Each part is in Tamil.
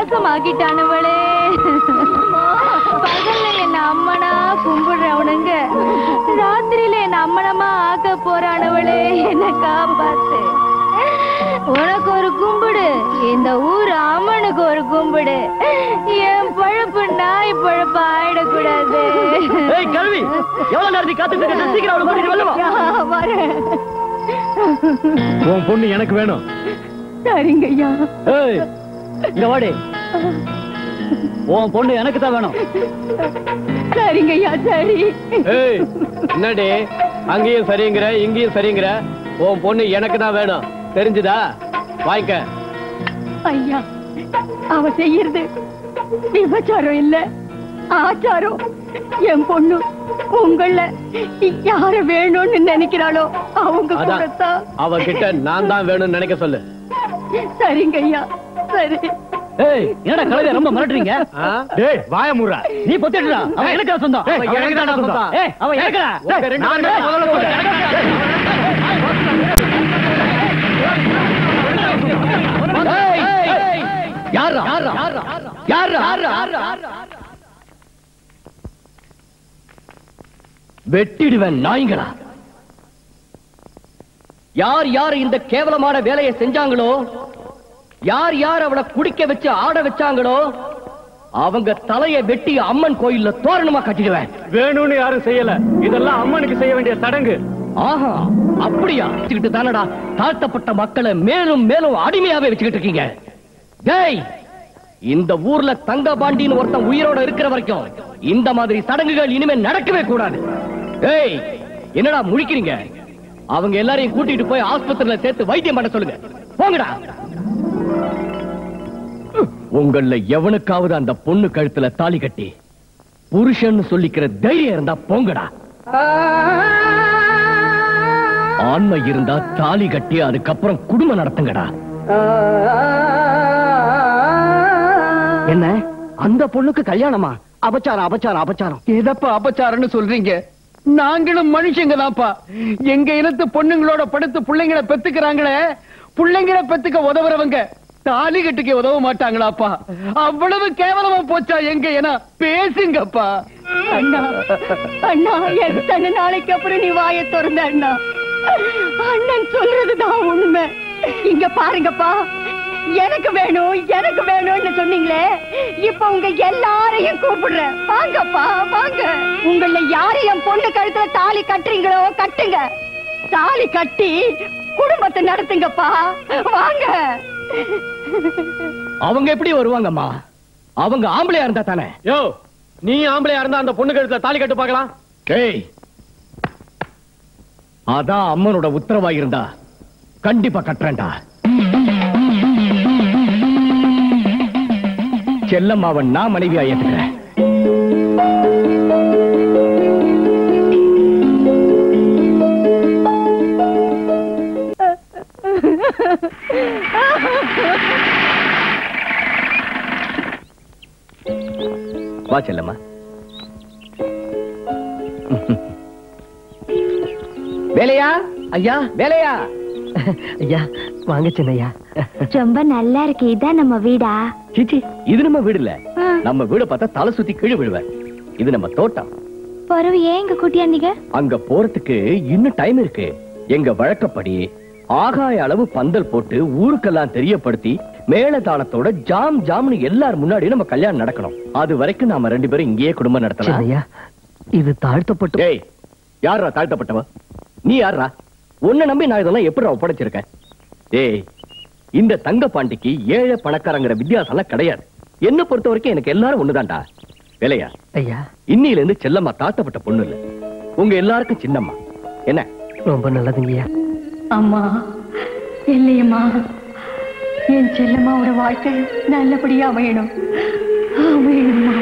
நாசமாக்கிட்டானவளே பகல்ல என்ன அம்மனா கும்பிடுறவனுங்க ராத்திரியில என்ன அம்மனமா ஆக்க போறானவளே என்ன காப்பாத்து உனக்கு ஒரு கும்பிடு இந்த ஊர் அம்மனுக்கு ஒரு கும்பிடு என் பழப்பு நாய் பழப்பு ஆயிடக்கூடாது ஏய் கல்வி எவ்வளவு நேரம் நீ காத்துட்டு இருக்க சீக்கிரம் அவளை கூட்டிட்டு வெளில வா வரேன் உன் பொண்ணு எனக்கு வேணும் சரிங்க ஐயா ஏய் இங்க வாடி உன் பொண்ணு எனக்கு தான் வேணும் சரிங்க ஐயா சரி ஏய் என்னடி அங்கேயும் சரிங்கிற இங்கேயும் சரிங்கிற உன் பொண்ணு எனக்கு தான் வேணும் தெரிஞ்சுதா வாங்கிக்க ஐயா அவ செய்யறது விபச்சாரம் இல்ல ஆச்சாரம் என் பொண்ணு உங்கள யார வேணும்னு நினைக்கிறாளோ அவங்க அதான் கூடத்தான் அவகிட்ட நான் தான் வேணும்னு நினைக்க சொல்லு சரிங்க ஐயா சரி ஏய் என்னடா கழுதை ரொம்ப மிரட்டுறீங்க டேய் வாய மூடுறா நீ பொத்திடுடா அவன் எனக்கு தான் சொந்தம் அவன் எனக்கு தான் சொந்தம். ஏய் அவன் எனக்குடா உங்க ரெண்டு பேரும் முதல்ல போடு. யாரா யாரா யாரா வெட்டிடுவேன் நாய்ங்களா யார் யார் இந்த கேவலமான வேலையை செஞ்சாங்களோ யார் யார் அவளை குடிக்க வச்சு ஆட வச்சாங்களோ அவங்க தலைய வெட்டி அம்மன் கோயில்ல தோரணமா கட்டிடுவேன் வேணும்னு யாரும் செய்யல இதெல்லாம் அம்மனுக்கு செய்ய வேண்டிய சடங்கு ஆஹா அப்படியா வச்சுக்கிட்டு தானடா தாழ்த்தப்பட்ட மக்களை மேலும் மேலும் அடிமையாவே வச்சுக்கிட்டு இருக்கீங்க டேய் இந்த ஊர்ல தங்கபாண்டின்னு ஒருத்தன் உயிரோட இருக்கிற வரைக்கும் இந்த மாதிரி சடங்குகள் இனிமே நடக்கவே கூடாது ஏய் என்னடா முழிக்கிறீங்க அவங்க எல்லாரையும் கூட்டிட்டு போய் ஆஸ்பத்திரியில சேர்த்து வைத்தியம் பண்ண சொல்லுங்க போங்கடா உங்கள எவனுக்காவது அந்த பொண்ணு கழுத்துல தாலி கட்டி புருஷன்னு சொல்லிக்கிற தைரியம் இருந்தா போங்கடா ஆண்மை இருந்தா தாலி கட்டி அதுக்கப்புறம் குடும்பம் நடத்துங்கடா என்ன அந்த பொண்ணுக்கு கல்யாணமா அபச்சாரம் அபச்சாரம் அபச்சாரம் எதப்பா அபச்சாரம்னு சொல்றீங்க நாங்களும் மனுஷங்க தான்ப்பா எங்க இனத்து பொண்ணுங்களோட படுத்து பிள்ளைங்களை பெத்துக்கிறாங்களே பிள்ளைங்களை பெத்துக்க உதவுறவங்க தாலி கட்டுக்க உதவ மாட்டாங்களாப்பா அவ்வளவு கேவலமா போச்சா எங்க ஏன்னா பேசுங்கப்பா அண்ணா அண்ணா எத்தனை நாளைக்கு அப்புறம் நீ வாயை திறந்த அண்ணா அண்ணன் சொல்றதுதான் உண்மை இங்க பாருங்கப்பா எனக்கு வேணும் எனக்கு வேணும்னு சொன்னீங்களே இப்ப உங்க எல்லாரையும் கூப்பிடுறேன் வாங்கப்பா வாங்க உங்கள யாரு என் பொண்ணு கழுத்துல தாலி கட்டுறீங்களோ கட்டுங்க தாலி கட்டி குடும்பத்தை நடத்துங்கப்பா வாங்க அவங்க எப்படி வருவாங்கம்மா அவங்க ஆம்பளையா இருந்தா தானே யோ நீ ஆம்பளையா இருந்தா அந்த பொண்ணு கழுத்துல தாலி கட்டு பார்க்கலாம் ஏய் அதான் அம்மனோட உத்தரவா இருந்தா கண்டிப்பா கட்டுறேன்டா செல்லம்மாவன் நான் மனைவியா ஏத்துக்கிறேன் வா செல்லம்மா வேலையா ஐயா வேலையா ஐயா வாங்க சின்னையா ரொம்ப நல்லா இருக்கு இதான் நம்ம வீடா சீச்சி இது நம்ம வீடு இல்ல நம்ம வீட பார்த்தா தலை சுத்தி கீழே விழுவேன் இது நம்ம தோட்டம் பறவை ஏன் இங்க கூட்டியாந்தீங்க அங்க போறதுக்கு இன்னும் டைம் இருக்கு எங்க வழக்கப்படி ஆகாய அளவு பந்தல் போட்டு ஊருக்கெல்லாம் தெரியப்படுத்தி மேளதாளத்தோட ஜாம் ஜாம்னு எல்லார் முன்னாடியும் நம்ம கல்யாணம் நடக்கணும் அது வரைக்கும் நாம ரெண்டு பேரும் இங்கேயே குடும்பம் நடத்தலாம் சின்னையா இது தாழ்த்தப்பட்டு டேய் யாரா தாழ்த்தப்பட்டவ நீ யாரா உன்னை நம்பி நான் இதெல்லாம் எப்படி ஒப்படைச்சிருக்கேன் டேய் இந்த தங்க பாண்டிக்கு ஏழை பணக்காரங்கிற வித்தியாசம்லாம் கிடையாது என்ன பொறுத்த வரைக்கும் எனக்கு எல்லாரும் ஒண்ணுதான்டா வேலையா ஐயா இன்னில இருந்து செல்லம்மா தாழ்த்தப்பட்ட பொண்ணு இல்ல உங்க எல்லாருக்கும் சின்னம்மா என்ன ரொம்ப நல்லதுங்கய்யா அம்மா இல்லையம்மா என் செல்லம்மாவோட வாழ்க்கை நல்லபடியா அமையணும் அமையணும்மா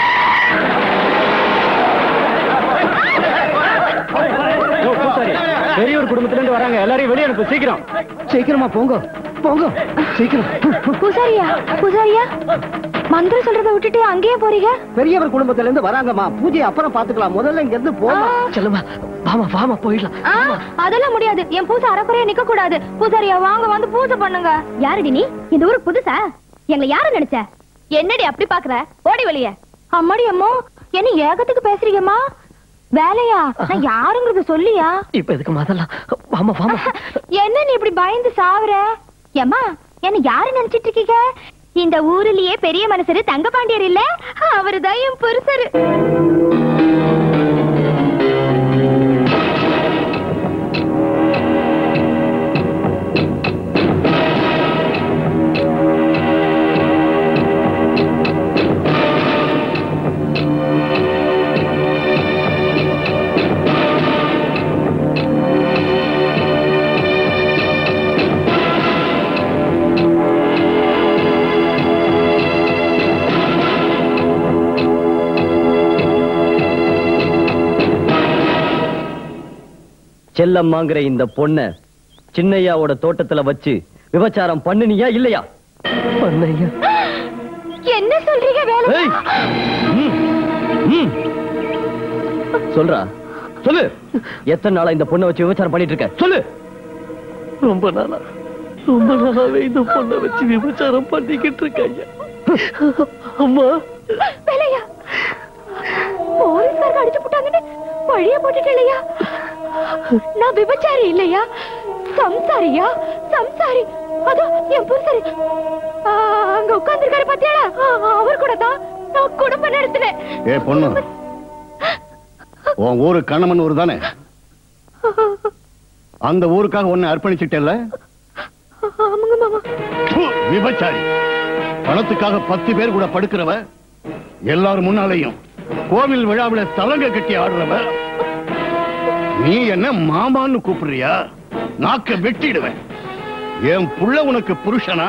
பெரியவர் குடும்பத்துல இருந்து வராங்க எல்லாரையும் வெளியே அனுப்பு சீக்கிரம் சீக்கிரமா போங்க போங்க சீக்கிரம் பூசாரியா பூசாரியா மந்திரம் சொல்றத விட்டுட்டு அங்கேயே போறீங்க பெரியவர் குடும்பத்துல இருந்து வராங்கம்மா பூஜை அப்புறம் பாத்துக்கலாம் முதல்ல இங்க இருந்து போமா செல்லுமா வாமா வாமா போயிடலாம் ஆ, அதெல்லாம் முடியாது என் பூசை அறக்குறையா நிக்க கூடாது பூசாரியா வாங்க வந்து பூஜை பண்ணுங்க யாருடி நீ இந்த ஊருக்கு புதுசா எங்களை யாரு நினைச்ச என்னடி அப்படி பாக்குற ஓடி வெளிய அம்மாடி அம்மா என்ன ஏகத்துக்கு பேசுறீங்கம்மா வேலையா நான் யாருங்கிறது சொல்லியா இப்ப எதுக்கு அதெல்லாம் வாமா வாமா என்ன நீ இப்படி பயந்து சாவுற ஏம்மா என்ன யாரு நினைச்சிட்டு இருக்கீங்க இந்த ஊரிலேயே பெரிய மனுஷரு தங்கபாண்டியர் இல்ல அவருதான் என் புருஷரு செல்லம்மாங்கிற இந்த பொண்ண சின்னையாவோட தோட்டத்துல வச்சு விபச்சாரம் பண்ணுனியா இல்லையா பண்ணையா என்ன சொல்றீங்க வேலை ஏய்! ம், ம். சொல்றா சொல்லு எத்தனை நாளா இந்த பொண்ணை வச்சு விபச்சாரம் பண்ணிட்டு இருக்க சொல்லு ரொம்ப நாளா ரொம்ப நாளாவே இந்த பொண்ணை வச்சு விபச்சாரம் பண்ணிக்கிட்டு இருக்காங்க அம்மா வேலையா போலீஸ்காரங்க அடிச்சு போட்டாங்கன்னு பழிய போட்டுட்டு இல்லையா நான் விபச்சாரி இல்லையா சம்சாரியா சம்சாரி அதோ என் புருஷரு ஆ, அங்க உட்கார்ந்திருக்காரு பாத்தியாடா ஆ, அவர் கூட தான் நான் குடும்பம் நடத்தினேன் ஏ பொண்ணு உன் ஊரு கண்ணமன் ஊர் தானே அந்த ஊருக்காக உன்னை அர்ப்பணிச்சிட்டல ஆமாங்க மாமா விபச்சாரி பணத்துக்காக பத்து பேர் கூட படுக்கிறவ எல்லாரும் முன்னாலேயும் கோவில் விழாவில தலங்க கட்டி ஆடுறவ நீ என்ன மாமான்னு கூப்பிடுறியா நாக்க வெட்டிடுவேன் என் புள்ள உனக்கு புருஷனா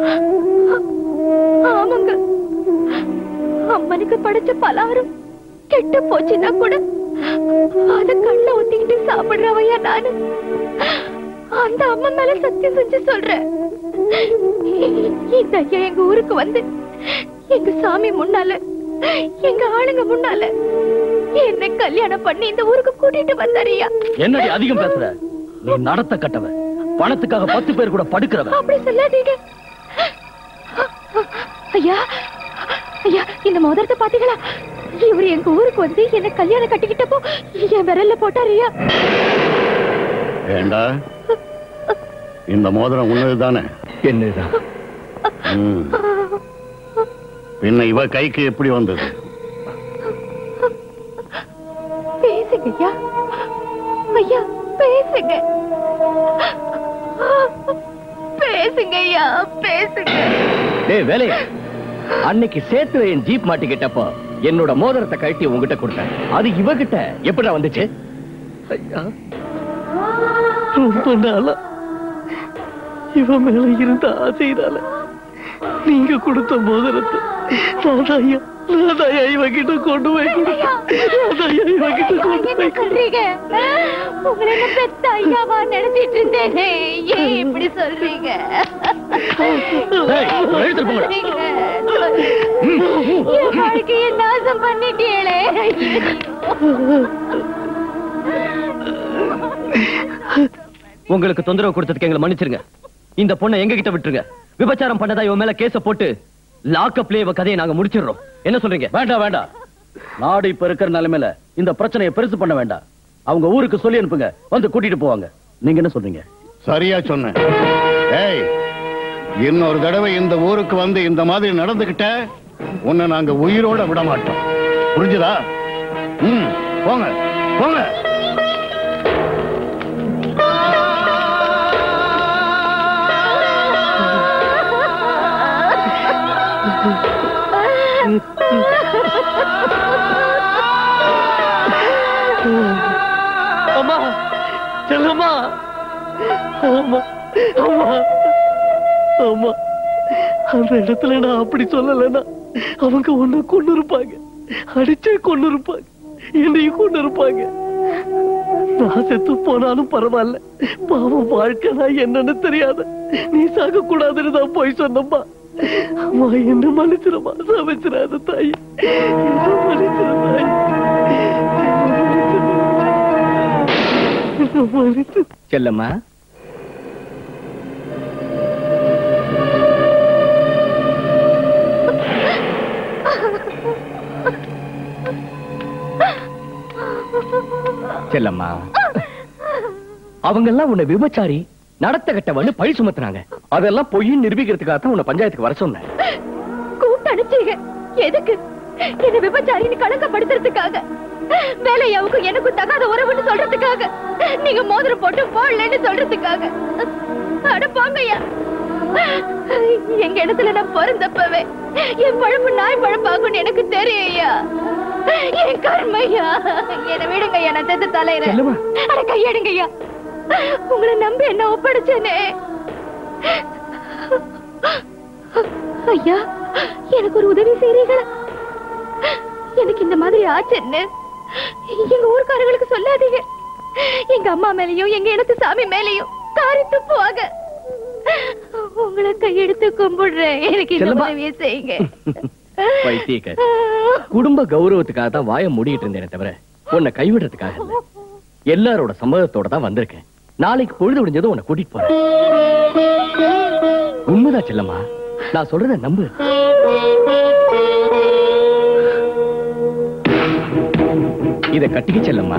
ஆமாங்க அம்மனுக்கு படைச்ச பலகாரம் கெட்டு போச்சுன்னா கூட அத கண்ணுல ஊத்திக்கிட்டு சாப்பிடுறவையா நானு அந்த அம்மா மேல சத்தியம் செஞ்சு சொல்றேன் இந்த ஐயா எங்க ஊருக்கு வந்து எங்க சாமி முன்னால எங்க ஆளுங்க முன்னால என்ன கல்யாணம் பண்ணி இந்த ஊருக்கு கூட்டிட்டு வந்தாரியா என்னடி அதிகம் பேசுற நீ நடத்த கட்டவ பணத்துக்காக பத்து பேர் கூட படுக்கிறவ அப்படி சொல்லாதீங்க ஐயா ஐயா இந்த மோதிரத்தை பாத்தீங்களா இவர் எங்க ஊருக்கு வந்து என்ன கல்யாணம் கட்டிக்கிட்டப்போ என் விரல்ல போட்டாருயா ஏண்டா இந்த மோதிரம் உன்னது தானே என்னதான் பின்ன இவ கைக்கு எப்படி வந்தது பேசுங்க ஐயா ஐயா பேசுங்க பேசுங்க ஐயா பேசுங்க டேய் வேலையா அன்னைக்கு சேத்துல என் ஜீப் மாட்டிக்கிட்டப்போ என்னோட மோதிரத்தை கழட்டி உங்ககிட்ட கொடுத்தேன் அது இவகிட்ட எப்படிடா வந்துச்சு ஐயா ரொம்ப நாளா இவ மேல இருந்த ஆசையினால நீங்க கொடுத்த மோதிரத்தை நாதாயா நாதாயா இவகிட்ட கொண்டு போய் கொடுத்தேன் நாதாயா இவகிட்ட கொண்டு என்ன போய் சொல்றீங்க உங்களை என்ன பெத்த ஐயாவா நினைச்சிட்டு இருந்தேனே ஏன் இப்படி சொல்றீங்க டேய், எடுத்துட்டு போங்கடா. சொல்றீங்க? என் வாழ்க்கையை நாசம் பண்ணிட்டீங்களே உங்களுக்கு தொந்தரவு கொடுத்ததுக்கு எங்களை மன்னிச்சிருங்க இந்த பொண்ணை எங்க கிட்ட விட்டுருங்க விபச்சாரம் பண்ணதா இவன் மேல கேஸ போட்டு லாக்அப்ல இவ கதையை நாங்க முடிச்சிடுறோம் என்ன சொல்றீங்க வேண்டாம் வேண்டாம் நாடு இப்ப இருக்கிற நிலைமையில இந்த பிரச்சனையை பெருசு பண்ண வேண்டாம் அவங்க ஊருக்கு சொல்லி அனுப்புங்க வந்து கூட்டிட்டு போவாங்க நீங்க என்ன சொல்றீங்க சரியா சொன்ன ஏய் இன்னொரு தடவை இந்த ஊருக்கு வந்து இந்த மாதிரி நடந்துகிட்ட உன்னை நாங்க உயிரோட விட மாட்டோம் புரிஞ்சுதா ம் போங்க போங்க அம்மா செல்லம்மா ஆமா ஆமா ஆமா அந்த இடத்துல நான் அப்படி சொல்லலைன்னா அவங்க உன்னை கொண்டு இருப்பாங்க அடிச்சே கொண்டு இருப்பாங்க என்னையும் கொண்டு இருப்பாங்க நான் செத்து போனாலும் பரவாயில்ல பாவம் வாழ்க்கை நான் என்னன்னு தெரியாத நீ சாக கூடாதுன்னு தான் போய் சொன்னம்மா அம்மா என்ன மன்னிச்சிருமா சமைச்சிடாத தாய் என்ன மன்னிச்சிரு தாய் என்ன மன்னிச்சிரு செல்லம்மா செல்லம்மா அவங்க எல்லாம் உன்னை விபச்சாரி நடத்த கட்டவன்னு பழி சுமத்துனாங்க அதெல்லாம் பொய்ன்னு நிரூபிக்கிறதுக்காக தான் உன்னை பஞ்சாயத்துக்கு வர சொன்னேன் கூப்பிட்டு அனுப்பிச்சீங்க எதுக்கு என்ன விபச்சாரின்னு கலக்கப்படுத்துறதுக்காக வேலையாவுக்கும் எனக்கும் தகாத உறவுன்னு சொல்றதுக்காக நீங்க மோதிரம் போட்டு போடலன்னு சொல்றதுக்காக அட போங்கய்யா எங்க இடத்துல நான் பிறந்தப்பவே என் பழப்பு நாய் பழப்பாகும்னு எனக்கு தெரியும் ஐயா என் கர்மையா என்ன விடுங்க ஐயா நான் செத்து தலையிறேன் செல்லுமா. அட கையெடுங்க ஐயா உங்களை நம்பி என்ன ஒப்படைச்சேனே ஐயா எனக்கு ஒரு உதவி செய்றீங்களா எனக்கு இந்த மாதிரி ஆச்சுன்னு எங்க ஊர்க்காரங்களுக்கு சொல்லாதீங்க எங்க அம்மா மேலயும் எங்க இனத்து சாமி மேலயும் காரி துப்புவாங்க உங்களை கையெடுத்து கும்பிடுறேன் எனக்கு இந்த செல்லுமா. உதவியை செய்யுங்க பைத்தியக்காரி. குடும்ப கௌரவத்துக்காக தான் வாயை மூடிட்டு இருந்தேனே தவிர உன்னை கைவிடுறதுக்காக இல்ல எல்லாரோட சம்மதத்தோட தான் வந்திருக்கேன் நாளைக்கு பொழுது விடிஞ்சதும் உன்னை கூட்டிட்டு போறேன் உண்மைதான் செல்லம்மா நான் சொல்றத நம்பு இத கட்டிக்க செல்லம்மா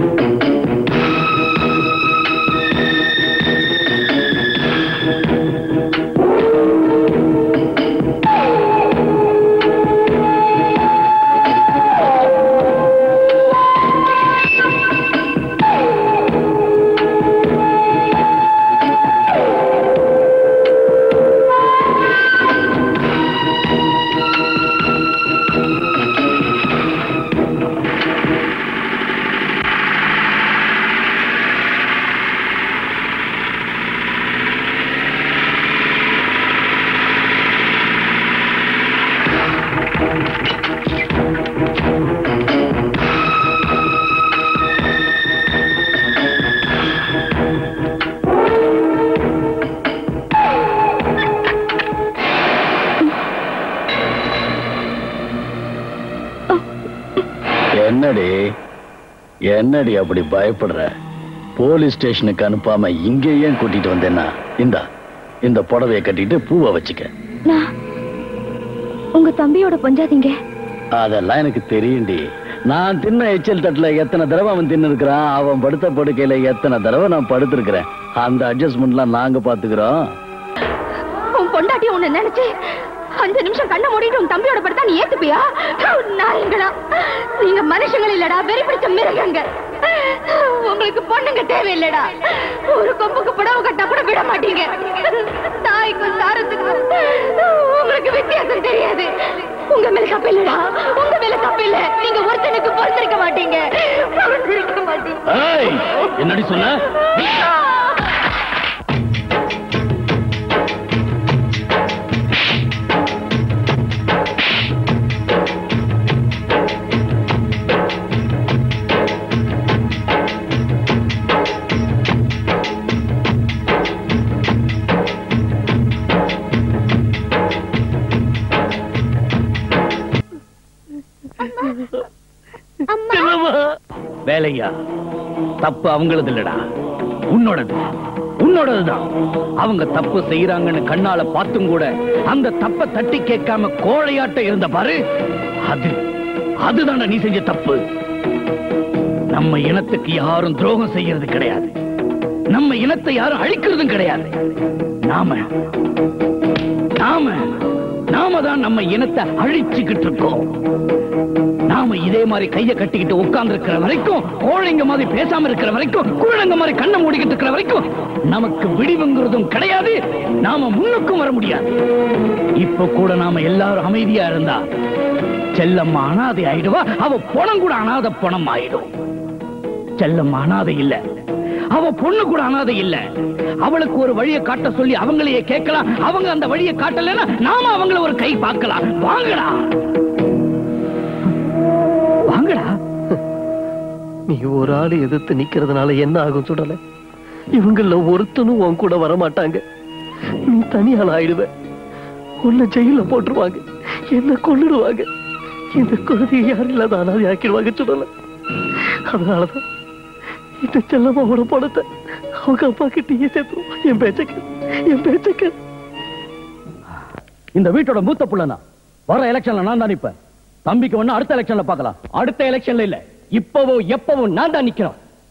என்னடி என்னடி அப்படி பயப்படுற போலீஸ் ஸ்டேஷனுக்கு அனுப்பாம இங்கே ஏன் கூட்டிட்டு வந்தேன்னா இந்தா இந்த புடவைய கட்டிட்டு பூவை வச்சுக்க நான் உங்க தம்பியோட பொஞ்சாதீங்க அதெல்லாம் எனக்கு தெரியும்டி நான் தின்ன எச்சல் தட்டுல எத்தனை தடவை அவன் தின்னு இருக்கிறான் அவன் படுத்த படுக்கையில எத்தனை தடவை நான் படுத்திருக்கிறேன் அந்த அட்ஜஸ்ட்மெண்ட்லாம் நாங்க பாத்துக்கிறோம் உன் பொண்டாட்டி உன்னை நினைச்சு அஞ்சு நிமிஷம் கண்ணை மூடிட்டு உன் தம்பியோட படுத்தா நீ ஏத்துப்பியா நாயங்களா நீங்க மனுஷங்கள் இல்லடா வெறி பிடிச்ச மிருகங்க உங்களுக்கு பொண்ணுங்க தேவையில்லடா ஒரு கொம்புக்கு புடவை கட்டா கூட விட மாட்டீங்க தாய்க்கும் சாரத்துக்கும் உங்களுக்கு வித்தியாசம் தெரியாது உங்க மேல தப்பு இல்லடா உங்க மேல தப்பு இல்ல நீங்க ஒருத்தனுக்கு பொறுத்திருக்க மாட்டீங்க பொறுத்திருக்க மாட்டீங்க ஏய், என்னடி சொன்ன வேலையா தப்பு அவங்களது இல்லடா உன்னோடது உன்னோடதுதான் அவங்க தப்பு செய்யறாங்கன்னு கண்ணால பார்த்தும் கூட அந்த தப்ப தட்டி கேட்காம கோழையாட்ட இருந்த பாரு அது அதுதான்டா நீ செஞ்ச தப்பு நம்ம இனத்துக்கு யாரும் துரோகம் செய்யறது கிடையாது நம்ம இனத்தை யாரும் அழிக்கிறதும் கிடையாது நாம நாம நாம தான் நம்ம இனத்தை அழிச்சுக்கிட்டு இருக்கோம் நாம இதே மாதிரி கைய கட்டிக்கிட்டு உட்கார்ந்து இருக்கிற வரைக்கும் கோழைங்க மாதிரி பேசாம இருக்கிற வரைக்கும் குழந்தைங்க மாதிரி கண்ணை மூடிக்கிட்டு இருக்கிற வரைக்கும் நமக்கு விடிவுங்கிறதும் கிடையாது நாம முன்னுக்கும் வர முடியாது இப்ப கூட நாம எல்லாரும் அமைதியா இருந்தா செல்லம்மா அனாதை ஆயிடுவா அவ பணம் கூட அனாதை பணம் ஆயிடும் செல்லம்மா அனாதை இல்ல அவ பொண்ணு கூட அனாதை இல்ல அவளுக்கு ஒரு வழியை காட்ட சொல்லி அவங்களையே கேட்கலாம் அவங்க அந்த வழியை காட்டலைன்னா நாம அவங்கள ஒரு கை பார்க்கலாம் வாங்கடா வாங்கடா நீ ஒரு ஆளு எதிர்த்து நிக்கிறதுனால என்ன ஆகும் சுடல இவங்கள ஒருத்தனும் உன் கூட வர மாட்டாங்க நீ தனியால் ஆயிடுவ உன்னை ஜெயில போட்டுருவாங்க என்ன கொன்னுடுவாங்க இந்த குழந்தையை யாரும் இல்லாத அனாதை ஆக்கிடுவாங்க சுடல அதனாலதான் இந்த செல்லம்மாவோட பணத்தை அவங்க அப்பா கிட்டயே சேர்த்துருவோம் என் பேச்சக்க என் பேச்சக்க இந்த வீட்டோட மூத்த புள்ளனா வர எலெக்ஷன்ல நான் தான் நிப்பேன் தம்பிக்கு ஒண்ணு அடுத்த எலெக்ஷன்ல பார்க்கலாம் அடுத்த எலெக்ஷன்ல இல்ல இப்பவோ எப்பவோ நான் தான் நிக்கிறோம்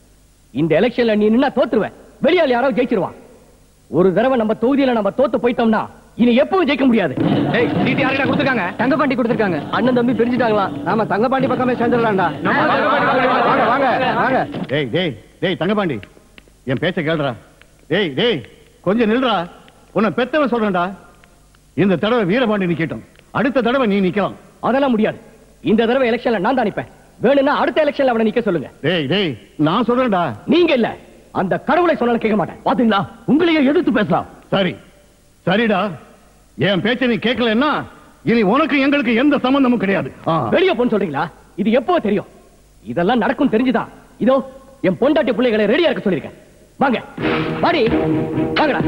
இந்த எலெக்ஷன்ல நீ நின்னா தோத்துருவேன் வெளியால் யாரோ ஜெயிச்சிருவான் ஒரு தடவை நம்ம தொகுதியில நம்ம தோத்து போயிட்டோம்னா இனி எப்பவும் ஜெயிக்க முடியாது ஏய் சீட்டு யாருக்கிட்ட கொடுத்துருக்காங்க தங்கப்பாண்டி கொடுத்துருக்காங்க அண்ணன் தம்பி பிரிஞ்சுட்டாங்களா நாம தங்கப்பாண்டி பக்கமே சேர்ந்துடலாம்டா வாங்க வாங்க வாங்க டேய் டேய் டேய் தங்கபாண்டி என் பேச்ச கேளுடா டேய் டேய் கொஞ்சம் நில்றா உன்னை பெத்தவன் சொல்றேன்டா இந்த தடவை வீரபாண்டி நிக்கட்டும் அடுத்த தடவை நீ நிக்கலாம் அதெல்லாம் முடியாது இந்த தடவை எலெக்ஷன்ல நான் தான் நிப்பேன் வேணும்னா அடுத்த எலெக்ஷன்ல அவனை நிக்க சொல்லுங்க டேய் டேய் நான் சொல்றேன்டா நீங்க இல்ல அந்த கடவுளை சொன்னாலும் கேட்க மாட்டேன் பாத்தீங்களா உங்களையே எதிர்த்து பேசலாம் சரி சரிடா என் பேச்ச நீ கேட்கலன்னா இனி உனக்கு எங்களுக்கு எந்த சம்பந்தமும் கிடையாது ஆ. வெளிய போன்னு சொல்றீங்களா இது எப்போ தெரியும் இதெல்லாம் நடக்கும் தெரிஞ்சுதான் இதோ என் பொண்டாட்டி பிள்ளைகளை ரெடியா இருக்க சொல்லிருக்கேன் வாங்க வாடி வாங்கடா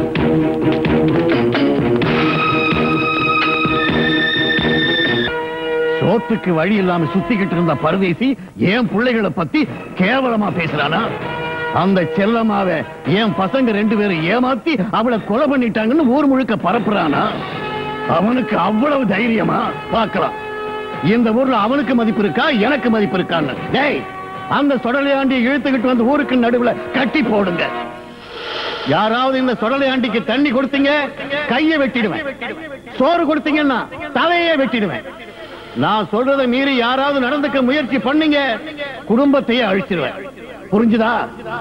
சோத்துக்கு வழி இல்லாம சுத்திக்கிட்டு இருந்த பரதேசி என் பிள்ளைகளை பத்தி கேவலமா பேசுறானா அந்த செல்லமாவ என் பசங்க ரெண்டு பேரும் ஏமாத்தி அவளை கொலை பண்ணிட்டாங்கன்னு ஊர் முழுக்க பரப்புறானா அவனுக்கு அவ்வளவு தைரியமா பார்க்கலாம் இந்த ஊர்ல அவனுக்கு மதிப்பு இருக்கா எனக்கு மதிப்பு இருக்கான்னு டேய் அந்த சொடலையாண்டி இழுத்துக்கிட்டு வந்து ஊருக்கு நடுவுல கட்டி போடுங்க யாராவது இந்த சொடலையாண்டிக்கு தண்ணி கொடுத்தீங்க கையை வெட்டிடுவேன் சோறு கொடுத்தீங்கன்னா தலையே வெட்டிடுவேன் நான் சொல்றதை மீறி யாராவது நடந்துக்க முயற்சி பண்ணீங்க குடும்பத்தையே அழிச்சிருவேன் புரிஞ்சுதா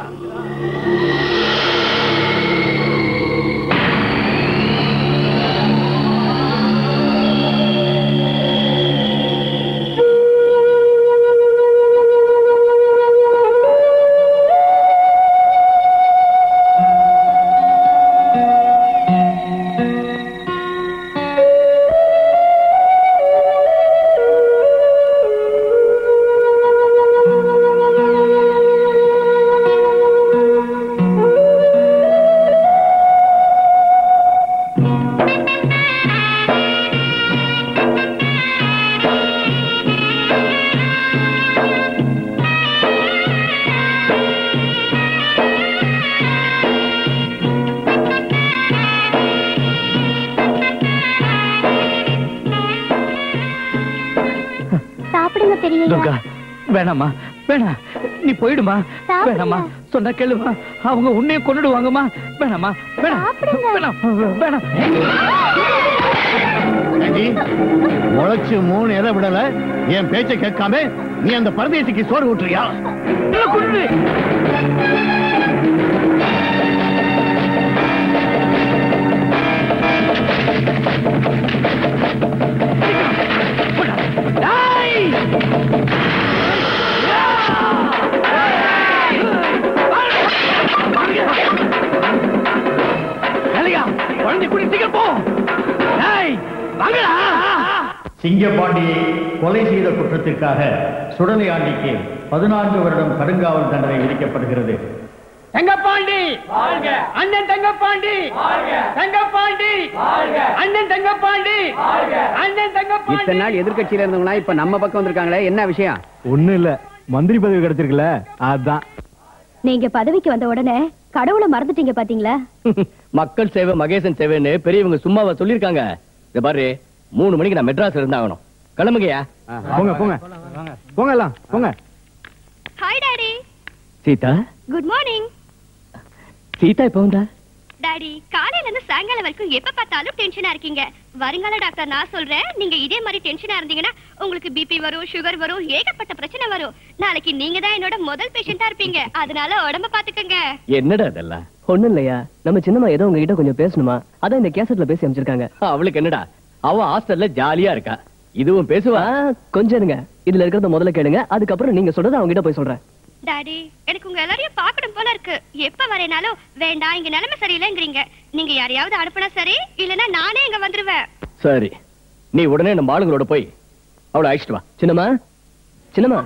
சாப்பிடுங்க பெரியய்யா துர்கா வேணாமா வேணாம் நீ போயிடுமா சாப்பிடுங்க. வேணாமா சொன்னா கேளுமா அவங்க உன்னையும் கொண்டுடுவாங்கம்மா வேணாமா வேணாம் சாப்பிடுங்க. வேணாம் வேணாம் ஏண்டி, முளைச்சு மூணு எதை விடல என் பேச்சை கேட்காம நீ அந்த பரதேசிக்கு சோறு ஊட்டுறியா இல்ல, கொன்னுடு. டேய்! வேலையா குழந்தை குடி சீக்கிரம் போ டேய், வாங்கடா சிங்கப்பாண்டியை கொலை செய்த குற்றத்திற்காக சுடலையாண்டிக்கு பதினான்கு வருடம் கடுங்காவல் தண்டனை விதிக்கப்படுகிறது தங்கப்பாண்டி அண்ணன் தங்கப்பாண்டி தங்கப்பாண்டி அண்ணன் தங்கப்பாண்டி அண்ணன் தங்கப்பாண்டி இத்தனை நாள் எதிர்க்கட்சியில இருந்தவங்களா இப்ப நம்ம பக்கம் வந்திருக்காங்களே என்ன விஷயம் ஒண்ணும் இல்ல மந்திரி பதவி கிடைச்சிருக்குல்ல அதான் நீங்க பதவிக்கு வந்த உடனே கடவுளை மறந்துட்டீங்க பாத்தீங்களா மக்கள் சேவை மகேசன் சேவைன்னு பெரியவங்க சும்மாவா சொல்லிருக்காங்க இத பாரு மூணு மணிக்கு நான் மெட்ராஸ்ல இருந்தாகணும் கிளம்புங்கயா போங்க போங்க போங்க எல்லாம் போங்க hi daddy Sita good morning Sita இப்ப வந்தா டாடி காலையில இருந்து சாயங்காலம் வரைக்கும் எப்ப பார்த்தாலும் டென்ஷனா இருக்கீங்க வருங்கால டாக்டர் நான் சொல்றேன் நீங்க இதே மாதிரி டென்ஷனா இருந்தீங்கன்னா உங்களுக்கு பிபி வரும் சுகர் வரும் ஏகப்பட்ட பிரச்சனை வரும் நாளைக்கு நீங்க தான் என்னோட முதல் பேஷண்டா இருப்பீங்க அதனால உடம்ப பாத்துக்கங்க என்னடா இதெல்லாம் ஒண்ணும் இல்லையா நம்ம சின்னம்மா ஏதோ உங்ககிட்ட கொஞ்சம் பேசணுமா அதான் இந்த கேசட்ல பேசி அமைச்சிருக்காங்க அவளுக்கு என்னடா அவ ஹாஸ்டல்ல ஜாலியா இருக்கா இதுவும் பேசுவா ஆ, கொஞ்சம் இருங்க இதுல இருக்கிறத முதல்ல கேளுங்க அதுக்கப்புறம் நீங்க சொல்றத அவங்க கிட்ட போய் சொல்றேன் டாடி எனக்கு உங்க எல்லாரையும் பார்க்கணும் போல இருக்கு எப்ப வரேனாலும் வேண்டாம் இங்க நிலைமை சரியில்லைங்கிறீங்க நீங்க யாரையாவது அனுப்புனா சரி இல்லனா நானே இங்க வந்துருவேன் சரி நீ உடனே நம்ம ஆளுங்களோட போய் அவளை அழைச்சிட்டு வா சின்னம்மா சின்னம்மா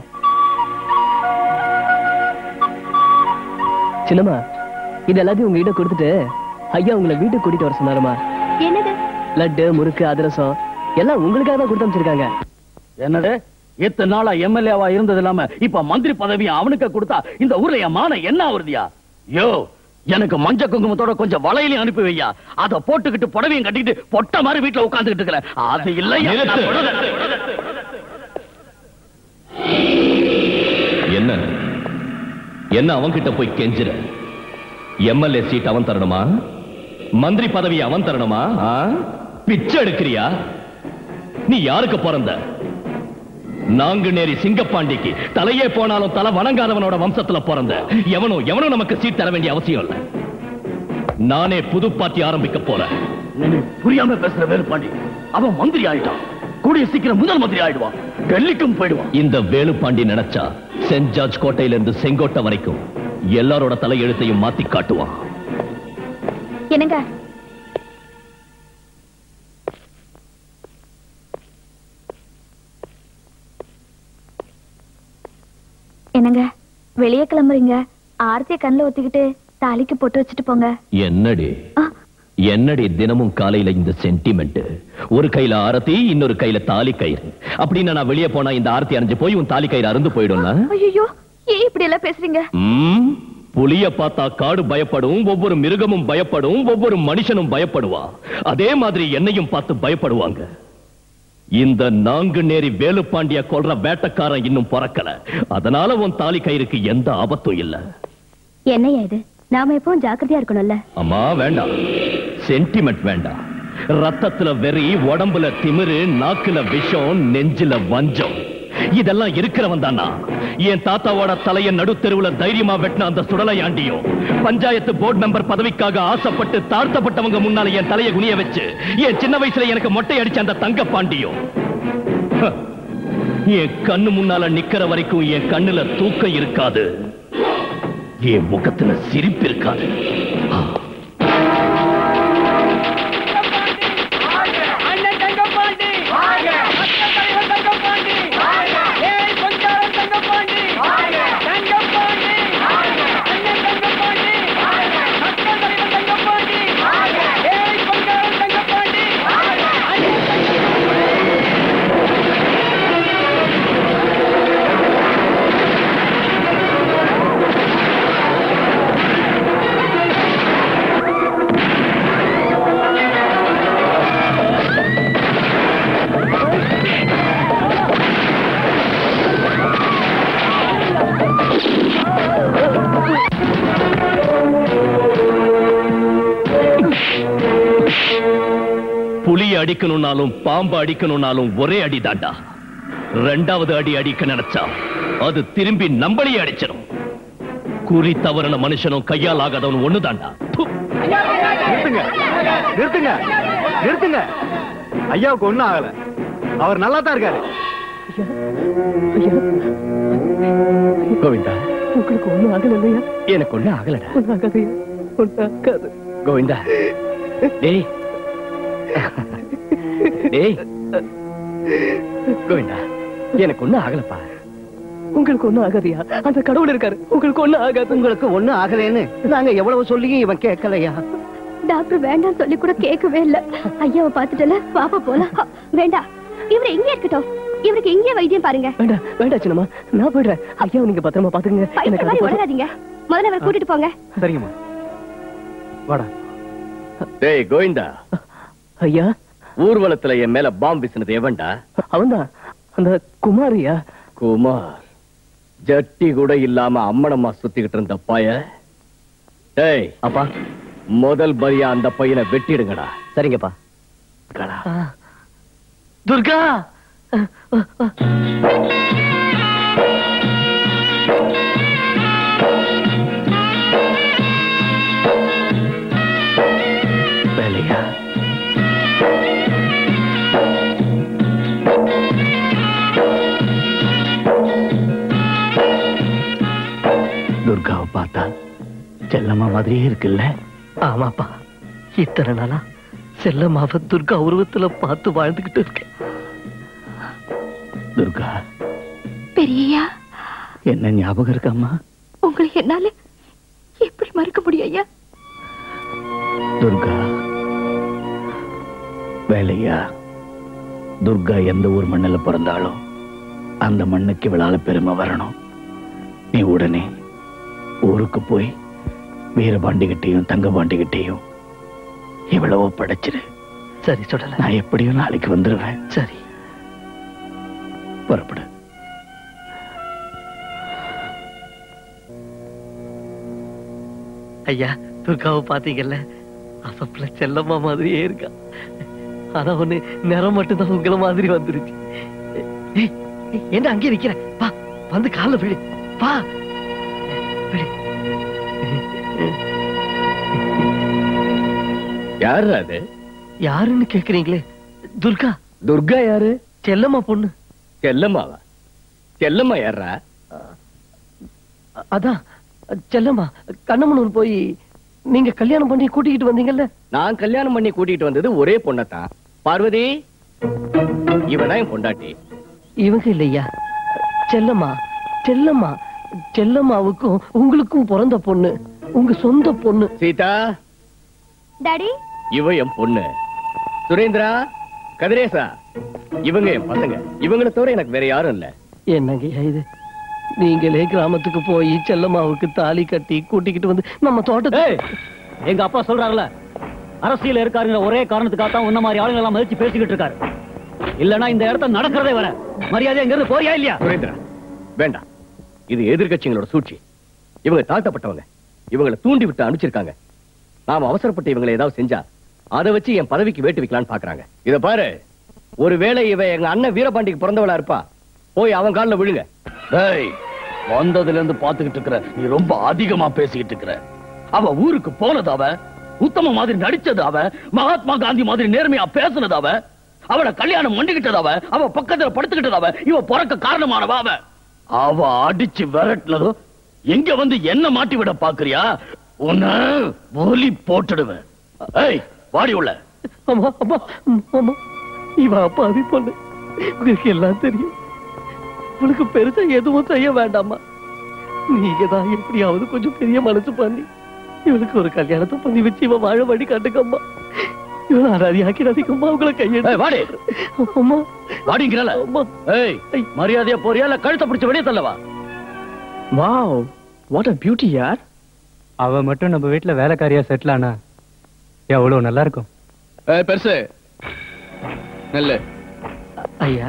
சின்னம்மா இது எல்லாத்தையும் உங்ககிட்ட கொடுத்துட்டு ஐயா உங்களை வீட்டுக்கு கூட்டிட்டு வர சொன்னாருமா என்னது லட்டு முறுக்கு அதிரசம் எல்லாம் உங்களுக்காக தான் கொடுத்து அமைச்சிருக்காங்க என்னது இத்தனை நாளா எம்எல்ஏவா இருந்தது இல்லாம இப்ப மந்திரி பதவி அவனுக்கு கொடுத்தா இந்த ஊர்ல என் மானம் என்ன ஆகுறதியா யோ எனக்கு மஞ்ச குங்குமத்தோட கொஞ்சம் வளையலையும் அனுப்பி வையா அத போட்டுக்கிட்டு புடவையும் கட்டிக்கிட்டு பொட்ட மாதிரி வீட்டுல உட்கார்ந்துகிட்டு இருக்கிறேன் அது இல்லையா நான் சொல்றேன். என்ன என்ன அவன்கிட்ட போய் கெஞ்சுற எம்எல்ஏ சீட் அவன் தரணுமா மந்திரி பதவி அவன் தரணுமா ஆ? பிச்சை எடுக்கிறியா நீ யாருக்கு பிறந்த நாங்குநேரி சிங்கப்பாண்டிக்கு தலையே போனாலும் தலை வணங்காதவனோட வம்சத்துல பிறந்த எவனும் எவனும் நமக்கு சீட் தர வேண்டிய அவசியம் இல்ல நானே புது பார்ட்டி ஆரம்பிக்க போறேன் புரியாம பேசுற வேலுப்பாண்டி அவன் மந்திரி ஆயிட்டான் கூடிய சீக்கிரம் முதல் மந்திரி ஆயிடுவான் டெல்லிக்கும் போயிடுவான் இந்த வேலுப்பாண்டி நினைச்சா சென்ட் ஜார்ஜ் கோட்டையில இருந்து செங்கோட்டை வரைக்கும் எல்லாரோட தலையெழுத்தையும் மாத்தி காட்டுவான் என்னங்க என்னங்க வெளியே கிளம்புறீங்க ஆர்த்திய கண்ணுல ஒத்திக்கிட்டு தாலிக்கு பொட்டு வச்சுட்டு போங்க என்னடி ஆ. என்னடி தினமும் காலையில இந்த சென்டிமெண்ட் ஒரு கையில ஆரத்தி இன்னொரு கையில தாலி கயிறு அப்படின்னு நான் வெளியே போனா இந்த ஆரத்தி அரைஞ்சு போய் உன் தாலி கயிறு அருந்து போயிடும்னா ஐயோ ஏன் இப்படி எல்லாம் பேசுறீங்க ம், புலிய பார்த்தா காடு பயப்படும் ஒவ்வொரு மிருகமும் பயப்படும் ஒவ்வொரு மனுஷனும் பயப்படுவான் அதே மாதிரி என்னையும் பார்த்து பயப்படுவாங்க இந்த நான்கு நேரி வேலுப்பாண்டிய கொல்ற வேட்டக்காரன் இன்னும் பிறக்கல அதனால உன் தாலி கயிறுக்கு எந்த ஆபத்தும் இல்ல என்னையா இது நாம எப்பவும் ஜாக்கிரதையா இருக்கணும்ல அம்மா வேண்டாம் சென்டிமெண்ட் வேண்டாம் ரத்தத்துல வெறி உடம்புல திமிரு நாக்குல விஷம் நெஞ்சில வஞ்சம் இதெல்லாம் இருக்கிறவன் தானா என் தாத்தாவோட தலைய நடுத்தெருவுல தைரியமா வெட்டின அந்த சுடலையாண்டியும் பஞ்சாயத்து போர்டு மெம்பர் பதவிக்காக ஆசைப்பட்டு தாழ்த்தப்பட்டவங்க முன்னால என் தலைய குனிய வச்சு என் சின்ன வயசுல எனக்கு மொட்டை அடிச்ச அந்த தங்க பாண்டியும் ஹ, என் கண்ணு முன்னால நிக்கிற வரைக்கும் என் கண்ணுல தூக்கம் இருக்காது என் முகத்துல சிரிப்பு இருக்காது அண்ணன் தங்கப்பாண்டி மக்கள் தலைவர் தங்கப்பாண்டி ஏய் பொஞ்சாரம் தங்கப்பாண்டி தங்கப்பாண்டி அண்ணன் தங்கப்பாண்டி மக்கள் தலைவர் தங்கப்பாண்டி ஏய் பொஞ்சாரம் தங்கப்பாண்டி புலிய அடிக்கணும்னாலும் பாம்பு அடிக்கணும்னாலும் ஒரே அடி தாண்டா ரெண்டாவது அடி அடிக்க நினைச்சா அது திரும்பி நம்மளையே அடிச்சிடும் குறி தவறின மனுஷனும் கையால் ஆகாதவன் ஒண்ணுதாண்டா ப்பு. நிறுத்துங்க நிறுத்துங்க நிறுத்துங்க ஐயாவுக்கு ஒண்ணும் ஆகல அவர் நல்லா தான் இருக்காரு கோவிந்தா உங்களுக்கு ஒண்ணும் ஆகல இல்லையா எனக்கு ஒண்ணு ஆகலடா ஒண்ணும் ஆகாதையா ஒண்ணும் ஆகாது கோவிந்தா டேய் டேய் கோவிந்தா எனக்கு ஒண்ணு ஆகலப்பா உங்களுக்கு ஒண்ணும் ஆகாதியா அந்த கடவுள் இருக்காரு உங்களுக்கு ஒண்ணும் ஆகாது உங்களுக்கு ஒண்ணும் ஆகலைன்னு நாங்க எவ்வளவு சொல்லியும் இவன் கேட்கலையா டாக்டர் வேண்டாம் சொல்லி கூட கேட்கவே இல்ல ஐயாவை பாத்துட்டல பாப்பா போலாம் வேண்டாம் இவரு இங்கே இருக்கட்டும் இவருக்கு இங்கே வைத்தியம் பாருங்க வேண்டாம் வேண்டாம் சின்னம்மா நான் போயிடுறேன் ஐயா நீங்க பத்திரமா பாத்துங்க பைத்தியம் எனக்கு மாதிரி அது போதும். உளறாதீங்க முதல்ல அவரை கூட்டிட்டு போங்க சரிங்கம்மா வாடா டேய் கோவிந்தா ஐயா ஊர்வலத்துல என் மேல பாம்பு வீசினது எவன்டா அவன்தான் அந்த குமாரியா குமார் ஜட்டி கூட இல்லாம அம்மனம்மா சுத்திக்கிட்டு இருந்த பய டேய் அப்பா முதல் பரியா அந்த பையனை வெட்டிடுங்கடா சரிங்கப்பா கடா. துர்கா வேலையா துர்காவை பார்த்தா செல்லம்மா மாதிரியே இருக்குல்ல ஆமாப்பா இத்தனை நாளா செல்லம்மாவ துர்கா உருவத்துல பார்த்து வாழ்ந்துகிட்டு இருக்கேன் துர்கா பெரியய்யா என்ன ஞாபகம் இருக்காம்மா உங்களை என்னால எப்படி மறக்க முடியும் ஐயா துர்கா வேலையா துர்கா எந்த ஊர் மண்ணில பிறந்தாலும் அந்த மண்ணுக்கு இவளால பெருமை வரணும் நீ உடனே ஊருக்கு போய் வீரபாண்டிகிட்டையும் தங்கபாண்டிகிட்டையும் இவ்வளவோ படைச்சிரு சரி சொல்லல நான் எப்படியும் நாளைக்கு வந்துருவேன் சரி புறப்படு ஐயா துர்காவை பாத்தீங்கல்ல அசப்புல செல்லம்மா மாதிரியே இருக்கா ஆனா ஒண்ணு நிறம் மட்டும்தான் உங்களை மாதிரி வந்துருச்சு ஏய், ஏய், என்ன அங்கேயே நிக்கிற வா வந்து கால விடு வா விடு. யாரு அது யாருன்னு கேக்குறீங்களே துர்கா துர்கா யாரு செல்லம்மா பொண்ணு செல்லம்மாவா செல்லம்மா யாரா அ- அதான் செல்லம்மா கண்ணமனூர் போய் நீங்க கல்யாணம் பண்ணி கூட்டிக்கிட்டு வந்தீங்கல்ல நான் கல்யாணம் பண்ணி கூட்டிட்டு வந்தது ஒரே பொண்ணத்தான் பார்வதி இவதான் என் பொண்டாட்டி இவங்க இல்லையா செல்லம்மா செல்லம்மா செல்லம்மாவுக்கும் உங்களுக்கும் பிறந்த பொண்ணு உங்க சொந்த பொண்ணு சீதா டாடி இவ என் பொண்ணு சுரேந்திரா கதிரேசா இவங்க என் பசங்க இவங்களை தவிர எனக்கு வேற யாரும் இல்ல என்னங்கய்யா இது நீங்களே கிராமத்துக்கு போய் செல்லம்மாவுக்கு தாலி கட்டி கூட்டிக்கிட்டு வந்து நம்ம தோட்டத்தை எங்க அப்பா சொல்றாருல அரசியல் இருக்காருங்கிற ஒரே காரணத்துக்காக தான் உன்ன மாதிரி ஆளுங்க எல்லாம் மதிச்சு பேசிக்கிட்டு இருக்காரு இல்லனா இந்த இடத்த நடக்கிறதே வர மரியாதை எங்க இருந்து போறியா இல்லையா சுரேந்திரா வேண்டாம் இது எதிர்க்கட்சிகளோட சூழ்ச்சி இவங்க தாழ்த்தப்பட்டவங்க இவங்களை தூண்டி விட்டு அனுப்பிச்சிருக்காங்க நாம அவசரப்பட்டு இவங்களை ஏதாவது செஞ்சா அதை வச்சு என் பதவிக்கு வேட்டு வைக்கலாம்னு பாக்குறாங்க இத பாரு ஒருவேளை இவ எங்க அண்ணன் வீரபாண்டிக்கு பிறந்தவளா இருப்பா போய் அவன் கால்ல விழுங்க டேய் வந்ததுல இருந்து பாத்துக்கிட்டு இருக்கிற நீ ரொம்ப அதிகமா பேசிக்கிட்டு இருக்கிற அவ ஊருக்கு போனது அவ உத்தம மாதிரி நடிச்சது அவ மகாத்மா காந்தி மாதிரி நேர்மையா பேசுனது அவ அவளை கல்யாணம் பண்ணிக்கிட்டது அவ அவ பக்கத்துல படுத்துக்கிட்டது அவ இவ பிறக்க காரணமானவ அவ அவ அடிச்சு விரட்டினதும் எங்க வந்து என்ன மாட்டி விட பாக்குறியா உன்னை ஒலி போட்டுடுவேன் ஏய் வாடி உள்ள அம்மா அம்மா ம், அம்மா இவ அப்பாவி பொண்ணு உங்களுக்கு எல்லாம் தெரியும் உங்களுக்கு பெருசா எதுவும் செய்ய வேண்டாமா நீங்க தான் எப்படியாவது கொஞ்சம் பெரிய மனசு பண்ணி இவளுக்கு ஒரு கல்யாணத்தை பண்ணி வச்சு இவ வாழ வழி காட்டுக்கம்மா இவள அராதியாக்கிடாதீங்கம்மா உங்களை ஏய், கையெடு வாடி அம்மா வாடிங்கிறல அம்மா ஏய் மரியாதையா போறியா இல்ல கழுத்தை பிடிச்சு வெளியே தள்ளவா வாவ் வாட் அ பியூட்டி யார் அவ மட்டும் நம்ம வீட்டுல வேலைக்காரியா செட்டில் ஆனா எவ்வளவு நல்லா இருக்கும் ஏய் பெருசு நெல்லு ஐயா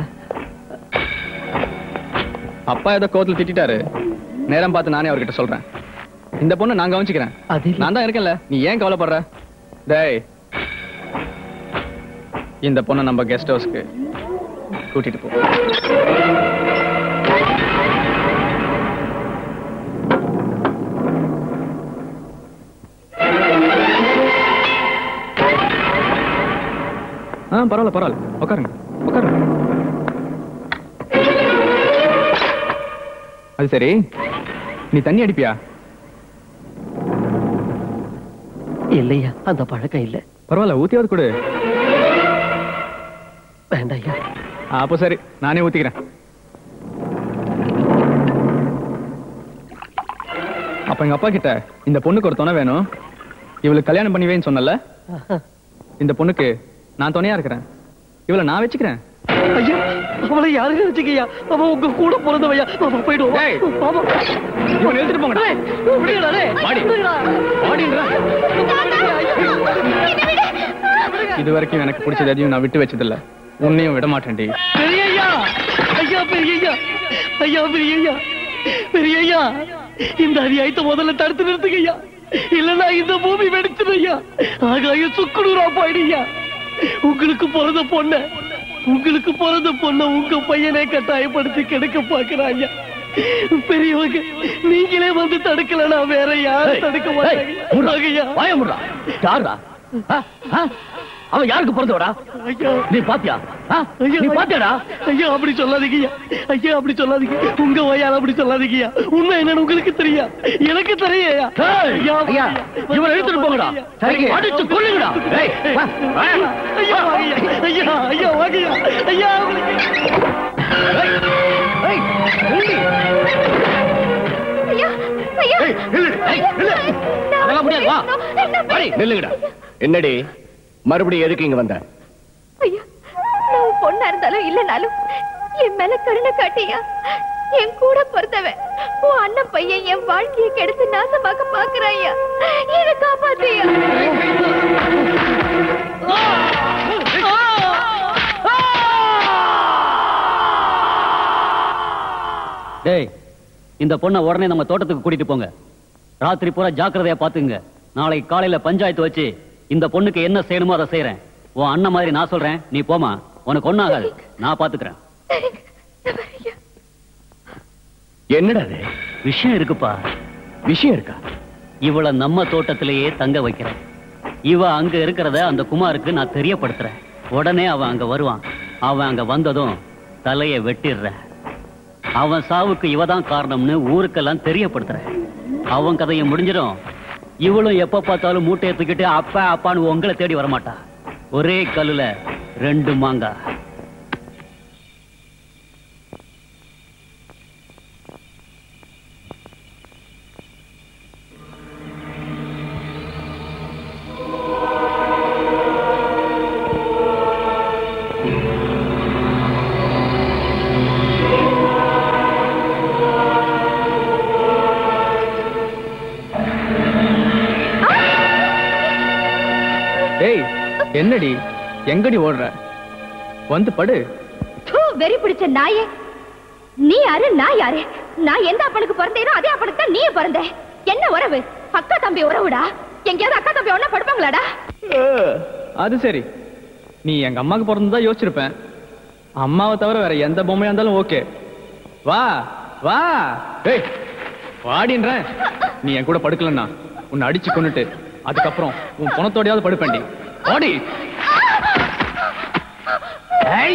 அப்பா ஏதோ கோவத்துல திட்டிட்டாரு நேரம் பார்த்து நானே அவர்கிட்ட சொல்றேன் இந்த பொண்ணு நான் கவனிச்சுக்கிறேன் அது இல்ல. நான் தான் இருக்கேன்ல நீ ஏன் கவலைப்படுற டேய் இந்த பொண்ணை நம்ம கெஸ்ட் ஹவுஸ்க்கு கூட்டிட்டு போ ஆ பரவாயில்ல பரவாயில்ல உட்காருங்க உட்காருங்க அது சரி நீ தண்ணி அடிப்பியா இல்லையா அந்த பழக்கம் இல்ல பரவாயில்ல ஊத்தியாவது கொடு வேண்டாம் ஐயா ஆ, அப்போ சரி நானே ஊத்திக்கிறேன் அப்ப எங்க அப்பா கிட்ட இந்த பொண்ணுக்கு ஒரு துணை வேணும் இவளுக்கு கல்யாணம் பண்ணிவேன்னு சொன்னல இந்த பொண்ணுக்கு நான் துணையா இருக்கிறேன் இவளை நான் வச்சுக்கிறேன் ஐயா அவளை யாருங்க வச்சுக்கய்யா அவன் உங்க கூட பிறந்தவையா அவன் போயிடுவோம் டேய். ஆமா. இவனை எடுத்துட்டு போங்கடா. டேய், விடுங்கடா, டேய். வாடி. விடுங்கடா. வாடின்றா. விடுங்கடா, ஐயா. இது வரைக்கும் எனக்கு பிடிச்சது எதையும் நான் விட்டு வச்சதில்ல உன்னையும் விட மாட்டேன்டி பெரியய்யா ஐயா பெரியய்யா ஐயா பெரியய்யா பெரியய்யா இந்த அநியாயத்தை முதல்ல தடுத்து நிறுத்துங்க ஐயா இல்லன்னா இந்த பூமி வெடிச்சிடும் ஐயா ஆகாயம் சுக்குநூறா போயிடுயா உங்களுக்கு பிறந்த பொண்ண உங்களுக்கு பிறந்த பொண்ண உங்க பையனே கட்டாயப்படுத்தி கெடுக்க பாக்குறாங்க பெரியவங்க நீங்களே வந்து தடுக்கலனா வேற யாரும் தடுக்க மாட்டாங்க ஐயா வாய முடுறா யாரா ஆ? ஆ? அவன் யாருக்கு பிறந்தவடா ஐயா நீ பாத்தியா ஆ? ஐயா, நீ பாத்தியாடா ஐயா அப்படி சொல்லாதீங்க ஐயா ஐயா அப்படி சொல்லாதீங்க உங்க வயால அப்படி சொல்லாதீங்க ஐயா உண்மை என்னன்னு உங்களுக்கு தெரியும் எனக்கு தெரியும் ஐயா ஏய், ஐயா, ஐயா, இவனை எடுத்துட்டு போங்கடா சரிங்க. அடிச்சு கொல்லுங்கடா ஏய், வா, வா. ஐயா வாங்க ஐயா ஐயா ஐயா வாங்க ஐயா ஐயா உங்களுக்கு ஏய், ஏய், நில்லு. ஐயா ஐயா ஏய், நில்லுடி. ஏய், நில்லு. அதெல்லாம் முடியாது வா வாடி. நில்லுங்கடா என்னடி மறுபடியும் எதுக்கு இங்க வந்த ஐயா நான் உன் பொண்ணா இருந்தாலும் இல்லனாலும் என் மேல கருணை காட்டியா என் கூட பிறந்தவன் உன் அண்ணன் பையன் என் வாழ்க்கையை கெடுத்து நாசமாக்க பாக்குறாயா என்ன காப்பாத்தியா டேய் இந்த பொண்ணை உடனே நம்ம தோட்டத்துக்கு கூட்டிட்டு போங்க ராத்திரி பூரா ஜாக்கிரதையா பாத்துங்க நாளைக்கு காலையில பஞ்சாயத்து வச்சு இந்த பொண்ணுக்கு என்ன செய்யணுமோ அதை செய்யறேன் உன் அண்ணன் மாதிரி நான் சொல்றேன் நீ போமா உனக்கு ஒண்ணாகாது நான் பாத்துக்கிறேன் என்னடா அது விஷயம் இருக்குப்பா விஷயம் இருக்கா இவள நம்ம தோட்டத்திலேயே தங்க வைக்கிறேன் இவ அங்க இருக்கிறத அந்த குமாருக்கு நான் தெரியப்படுத்துறேன் உடனே அவன் அங்க வருவான் அவன் அங்க வந்ததும் தலைய வெட்டிடுறேன் அவன் சாவுக்கு இவ தான் காரணம்னு ஊருக்கெல்லாம் தெரியப்படுத்துறேன் அவன் கதையை முடிஞ்சிடும் இவளும் எப்ப பார்த்தாலும் மூட்டையை தூக்கிட்டு அப்பா அப்பான்னு உங்களை தேடி வரமாட்டா ஒரே கல்லுல ரெண்டு மாங்காய் டேய் என்னடி எங்கடி ஓடுற வந்து படு தூ, வெறி பிடிச்ச நாயே நீ யாரு நான் யாரு நான் எந்த அப்பனுக்கு பிறந்தேனோ அதே அப்பனுக்கு தான் நீ பிறந்த என்ன உறவு அக்கா தம்பி உறவுடா எங்கேயாவது அக்கா தம்பி ஒண்ணா படுப்பாங்களாடா அது சரி நீ எங்க அம்மாக்கு பிறந்ததா யோசிச்சிருப்பேன் அம்மாவை தவிர வேற எந்த பொம்மையா இருந்தாலும் ஓகே வா வா டேய் வாடின்றேன் நீ என் கூட படுக்கலன்னா உன்னை அடிச்சு கொன்னுட்டு அதுக்கப்புறம் உன் பணத்தோடையாவது படுப்பேன்டி வாடி ஏய்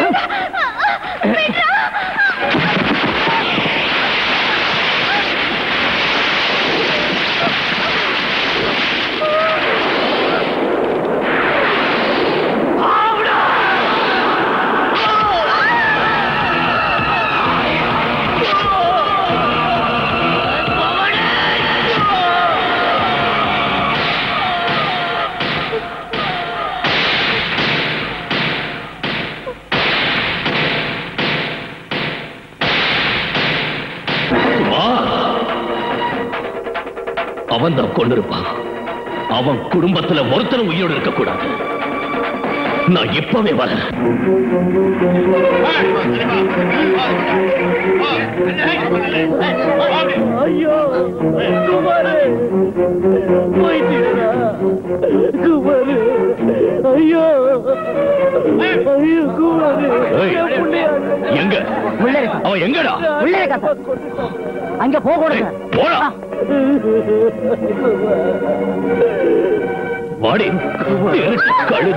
அவன் தான் கொண்டிருப்பான் அவன் குடும்பத்துல ஒருத்தரும் உயிரோடு இருக்க கூடாது நான் இப்பவே வரேன் ஐயோ குமாரு போயிட்டீங்களா குமாரு ஐயோ ஐயோ குமாரு ஏய், என் புள்ளைய எங்க அவன் எங்கடா உள்ளே இருக்கா அங்க போக கூடாது போடா வாடி திருட்டு கழுத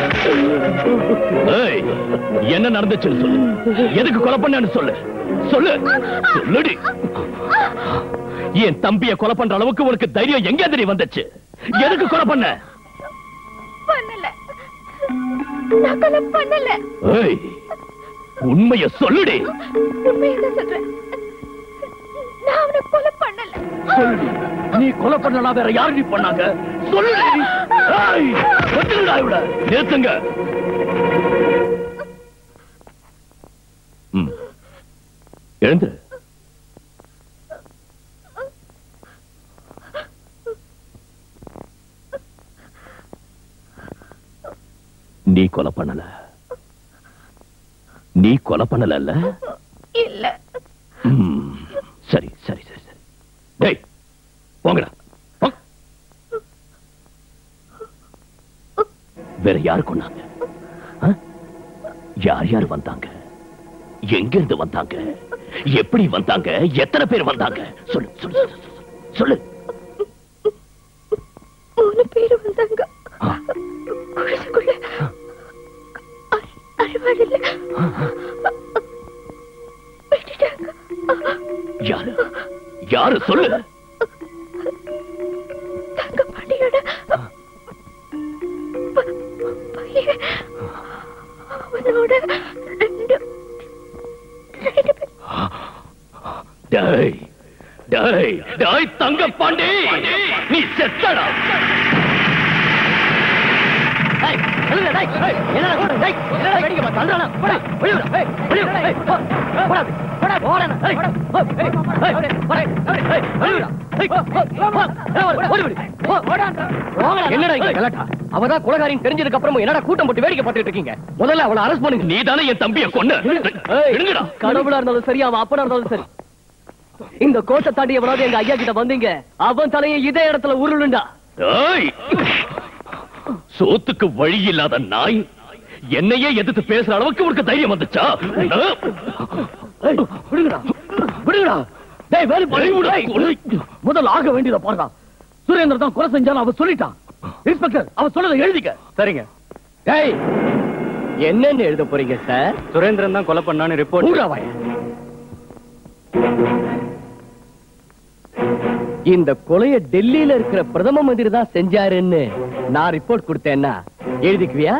ஏய், என்ன நடந்துச்சுன்னு சொல்லு எதுக்கு கொலை பண்ணேன்னு சொல்லு சொல்லு சொல்லுடி என் தம்பிய கொலை பண்ற அளவுக்கு உனக்கு தைரியம் எங்க தெரிய வந்துச்சு எதுக்கு கொலை பண்ண பண்ணல நான் கொலை பண்ணல ஏய் உண்மைய சொல்லுடி உண்மையதான் சொல்றேன் நான் அவனை கொலை பண்ணல சொல்லுடி நீ கொலை பண்ணலாம் வேற யாரு நீ பண்ணாங்க சொல்லுடி ஏய் வந்துடுடா இவட நிறுத்துங்க ம். எழுந்து நீ கொலை பண்ணல நீ கொலை பண்ணல இல்ல ம். சரி சரி சரி சரி டேய் போங்கடா போங்க. வேற யாரு கொண்டாங்க ஆ? யார் யார் வந்தாங்க எங்க இருந்து வந்தாங்க எப்படி வந்தாங்க எத்தனை பேர் வந்தாங்க சொல்லு சொல்லு சொல்லு, சொல்லு, சொல்லு மூணு பேர் வந்தாங்க ஆ. குடிசுக்குள்ள அறிவாளில்ல விட்டுட்டாங்க யாரு யாரு சொல்லு தங்க பாண்டியோட ப- பையன் அவனோட ரெண்டு ரெண்டு பேர் டேய் டேய் டேய் தங்க பாண்டி நீ செத்தடா என்னடா இங்க கலாட்டா அவதான் கொலகாரின்னு தெரிஞ்சதுக்கு அப்புறமும் என்னடா கூட்டம் போட்டு வேடிக்கை பார்த்துட்டு இருக்கீங்க முதல்ல அவளை அரெஸ்ட் பண்ணுங்க நீ தானே என் தம்பிய கொன்ன ஏய், எடுங்கடா கடவுளா இருந்தாலும் சரி அவன் அப்பனா இருந்தாலும் சரி இந்த கோட்டை தாண்டி எவனாவது எங்க ஐயா கிட்ட வந்தீங்க அவன் தலையை இதே இடத்துல உருளுண்டா ஏய்! சோத்துக்கு வழி இல்லாத நாய் என்னையே எதிர்த்து பேசுற அளவுக்கு உனக்கு தைரியம் வந்துச்சா ஏய், விடுங்கடா விடுங்கடா டேய் வேலு பண்ணி முதல்ல ஆக வேண்டியதை பாருடா சுரேந்திர தான் கொலை செஞ்சாலும் அவ சொல்லிட்டான் இன்ஸ்பெக்டர் அவ சொன்னதை எழுதிக்க சரிங்க டேய் என்னன்னு எழுத போறீங்க சார் சுரேந்திரன் தான் கொலை பண்ணான்னு ரிப்போர்ட் ஊடாவாய இந்த கொலைய டெல்லியில இருக்கிற பிரதம மந்திரி தான் செஞ்சாருன்னு நான் ரிப்போர்ட் கொடுத்தேன்னா எழுதிக்குவியா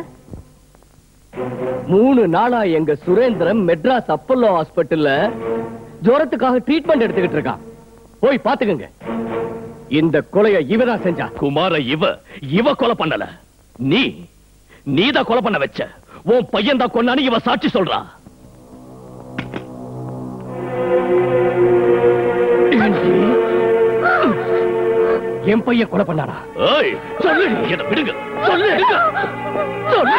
மூணு நாளா எங்க சுரேந்திரன் மெட்ராஸ் அப்பல்லோ ஹாஸ்பிட்டல்ல ஜுரத்துக்காக ட்ரீட்மெண்ட் எடுத்துக்கிட்டு இருக்கான் போய் பாத்துக்கங்க இந்த கொலைய இவதான் செஞ்சா குமார இவ இவ கொலை பண்ணல நீ நீதான் கொலை பண்ண வச்ச உன் பையன் தான் கொன்னான்னு இவ சாட்சி சொல்றா என் பையன் கொலை பண்ணானா ஏய் சொல்லு என்ன விடுங்க சொல்லு விடுங்க. சொல்லு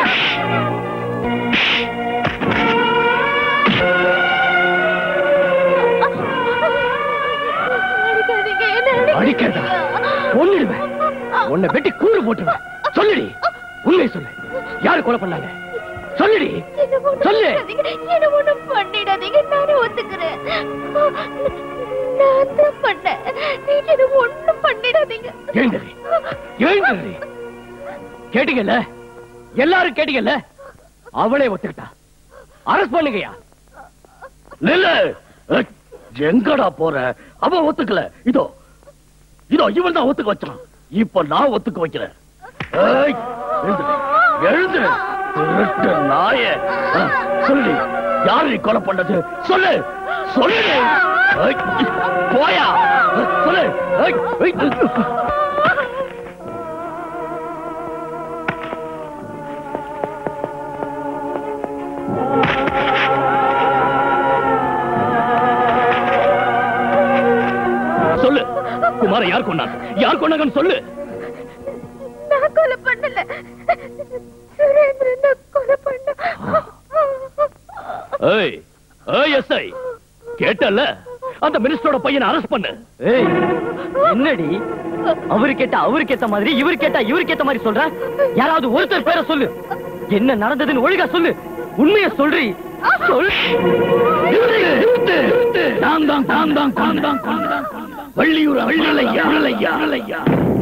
அடிக்காதீங்க, என்ன அடிக்காதீங்க. அடிக்கிறதா ஒண்ணுடுவேன் உன்னை வெட்டி கூறு போட்டுருவேன் சொல்லுடி உண்மை சொல்லு யாரு கொலை பண்ணாங்க சொல்லுடி என்ன ஒண்ணும் சொல்லு. பண்ணாதீங்க, என்ன ஒண்ணும் பண்ணிடாதீங்க நானே ஒத்துக்கிறேன் நான் தான் பண்ணேன் நீங்க என்ன ஒண்ணும் பண்ணிடாதீங்க எழுந்துரு எழுந்துரு கேட்டீங்கல்ல எல்லாரும் கேட்டீங்கல்ல அவளே ஒத்துக்கிட்டா அரஸ்ட் பண்ணுங்கய்யா நில்லு ஏய், எங்கடா போற அவன் ஒத்துக்கல இதோ இதோ இவன் தான் ஒத்துக்க வச்சான் இப்ப நான் ஒத்துக்க வைக்கிறேன் ஏய், எழுந்துரு, எழுந்துரு திருட்டு நாயே ஆ, சொல்லு யாரு நீ கொலை பண்ணது சொல்லு சொல்லு ஏய், போயா சொல்லு ஏய், ஏய். சொல்லு குமார யார் கொண்டாங்க யார் கொண்டாங்கன்னு சொல்லு நான் கொலை பண்ணல சுரேந்திரன் தான் கொலை பண்ண ஏய் ஏய் எஸ்ஐ கேட்டல்ல அந்த மினிஸ்டரோட பையனை அரெஸ்ட் பண்ணு ஏய் என்னடி அவரு கேட்டா அவரு கேட்ட மாதிரி இவரு கேட்டா இவரு கேட்ட மாதிரி சொல்ற யாராவது ஒருத்தர் பேரை சொல்லு என்ன நடந்ததுன்னு ஒழுங்கா சொல்லு உண்மையை சொல்றி சொல் நான் தான் நான் தான் நான் தான் நான் தான் வள்ளியூர் வள்ளிலையா வள்ளிலையா வள்ளிலையா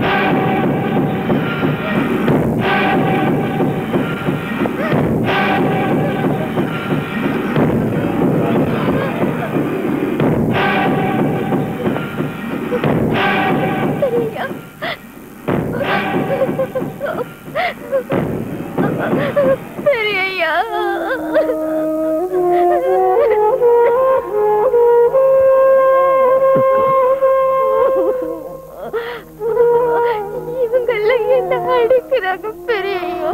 சரியா பெரியய்யா இவங்கெல்லாம் என்ன அடிக்கிறாங்க பெரியய்யா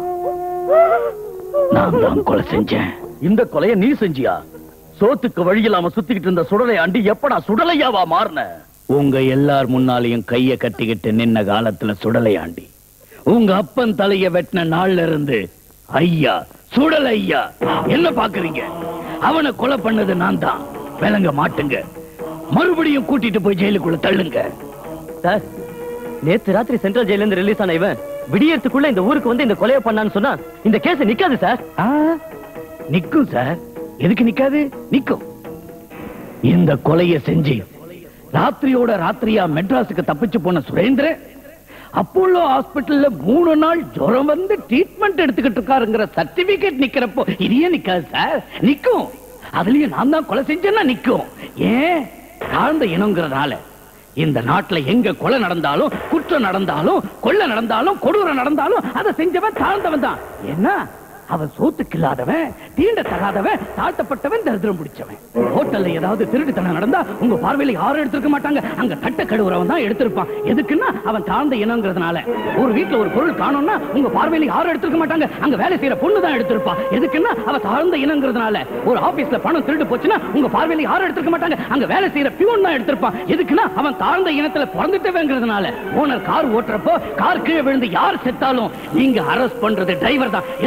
நான் தான் கொலை செஞ்சேன் இந்த கொலைய நீ செஞ்சியா சோத்துக்கு வழி இல்லாம சுத்திக்கிட்டு இருந்த சுடலை ஆண்டி எப்படா சுடலையாவா மாறின உங்க எல்லார் முன்னாலையும் கைய கட்டிக்கிட்டு நின்ன காலத்துல சுடலையாண்டி உங்க அப்பன் தலைய வெட்டின நாள்ல இருந்து ஐயா சுடல ஐயா என்ன பாக்குறீங்க அவனை கொலை பண்ணது நான் தான் விளங்க மாட்டுங்க மறுபடியும் கூட்டிட்டு போய் ஜெயிலுக்குள்ள தள்ளுங்க சார் நேத்து ராத்திரி சென்ட்ரல் ஜெயில இருந்து ரிலீஸ் ஆன இவன் விடியறதுக்குள்ள இந்த ஊருக்கு வந்து இந்த கொலையை பண்ணான்னு சொன்னா இந்த கேஸ் நிக்காது சார் ஆ, நிக்கும் சார் எதுக்கு நிக்காது நிக்கும் இந்த கொலைய செஞ்சு ராத்திரியோட ராத்திரியா மெட்ராஸுக்கு தப்பிச்சு போன சுரேந்திரன் அப்போலோ ஹாஸ்பிடல்ல மூணு நாள் ஜுரம் வந்து ட்ரீட்மெண்ட் எடுத்துக்கிட்டு இருக்காருங்கிற சர்டிபிகேட் நிக்கிறப்போ இது ஏன் நிக்காது சார் நிக்கும் அதுலயும் நான் தான் கொலை செஞ்சேன்னா நிக்கும் ஏன் தாழ்ந்த இனங்கிறதுனால இந்த நாட்டுல எங்க கொலை நடந்தாலும் குற்றம் நடந்தாலும் கொள்ளை நடந்தாலும் கொடூரம் நடந்தாலும் அதை செஞ்சவன் தாழ்ந்தவன் தான் என்ன அவன் சோத்துக்கு இல்லாதவன் தீண்ட தகாதவன் தாழ்த்தப்பட்டவன் தரித்திரம் பிடிச்சவன் ஹோட்டல்ல ஏதாவது திருட்டுத்தனம் நடந்தா உங்க பார்வையில யாரும் எடுத்திருக்க மாட்டாங்க அங்க தட்ட கழுவுறவன் தான் எடுத்திருப்பான் எதுக்குன்னா அவன் தாழ்ந்த இனங்கிறதுனால ஒரு வீட்டுல ஒரு பொருள் காணோம்னா உங்க பார்வையில யாரும் எடுத்திருக்க மாட்டாங்க அங்க வேலை செய்யற பொண்ணு தான் எடுத்திருப்பா எதுக்குன்னா அவ தாழ்ந்த இனங்கிறதுனால ஒரு ஆபீஸ்ல பணம் திருடு போச்சுன்னா உங்க பார்வையில யாரும் எடுத்திருக்க மாட்டாங்க அங்க வேலை செய்யற பியூன் தான் எடுத்திருப்பான் எதுக்குன்னா அவன் தாழ்ந்த இனத்துல பிறந்துட்டவங்கிறதுனால ஓனர் கார் ஓட்டுறப்போ கார் கீழே விழுந்து யார் செத்தாலும் நீங்க அரெஸ்ட் பண்றது டிரைவர் தான் எதுக்குன்னா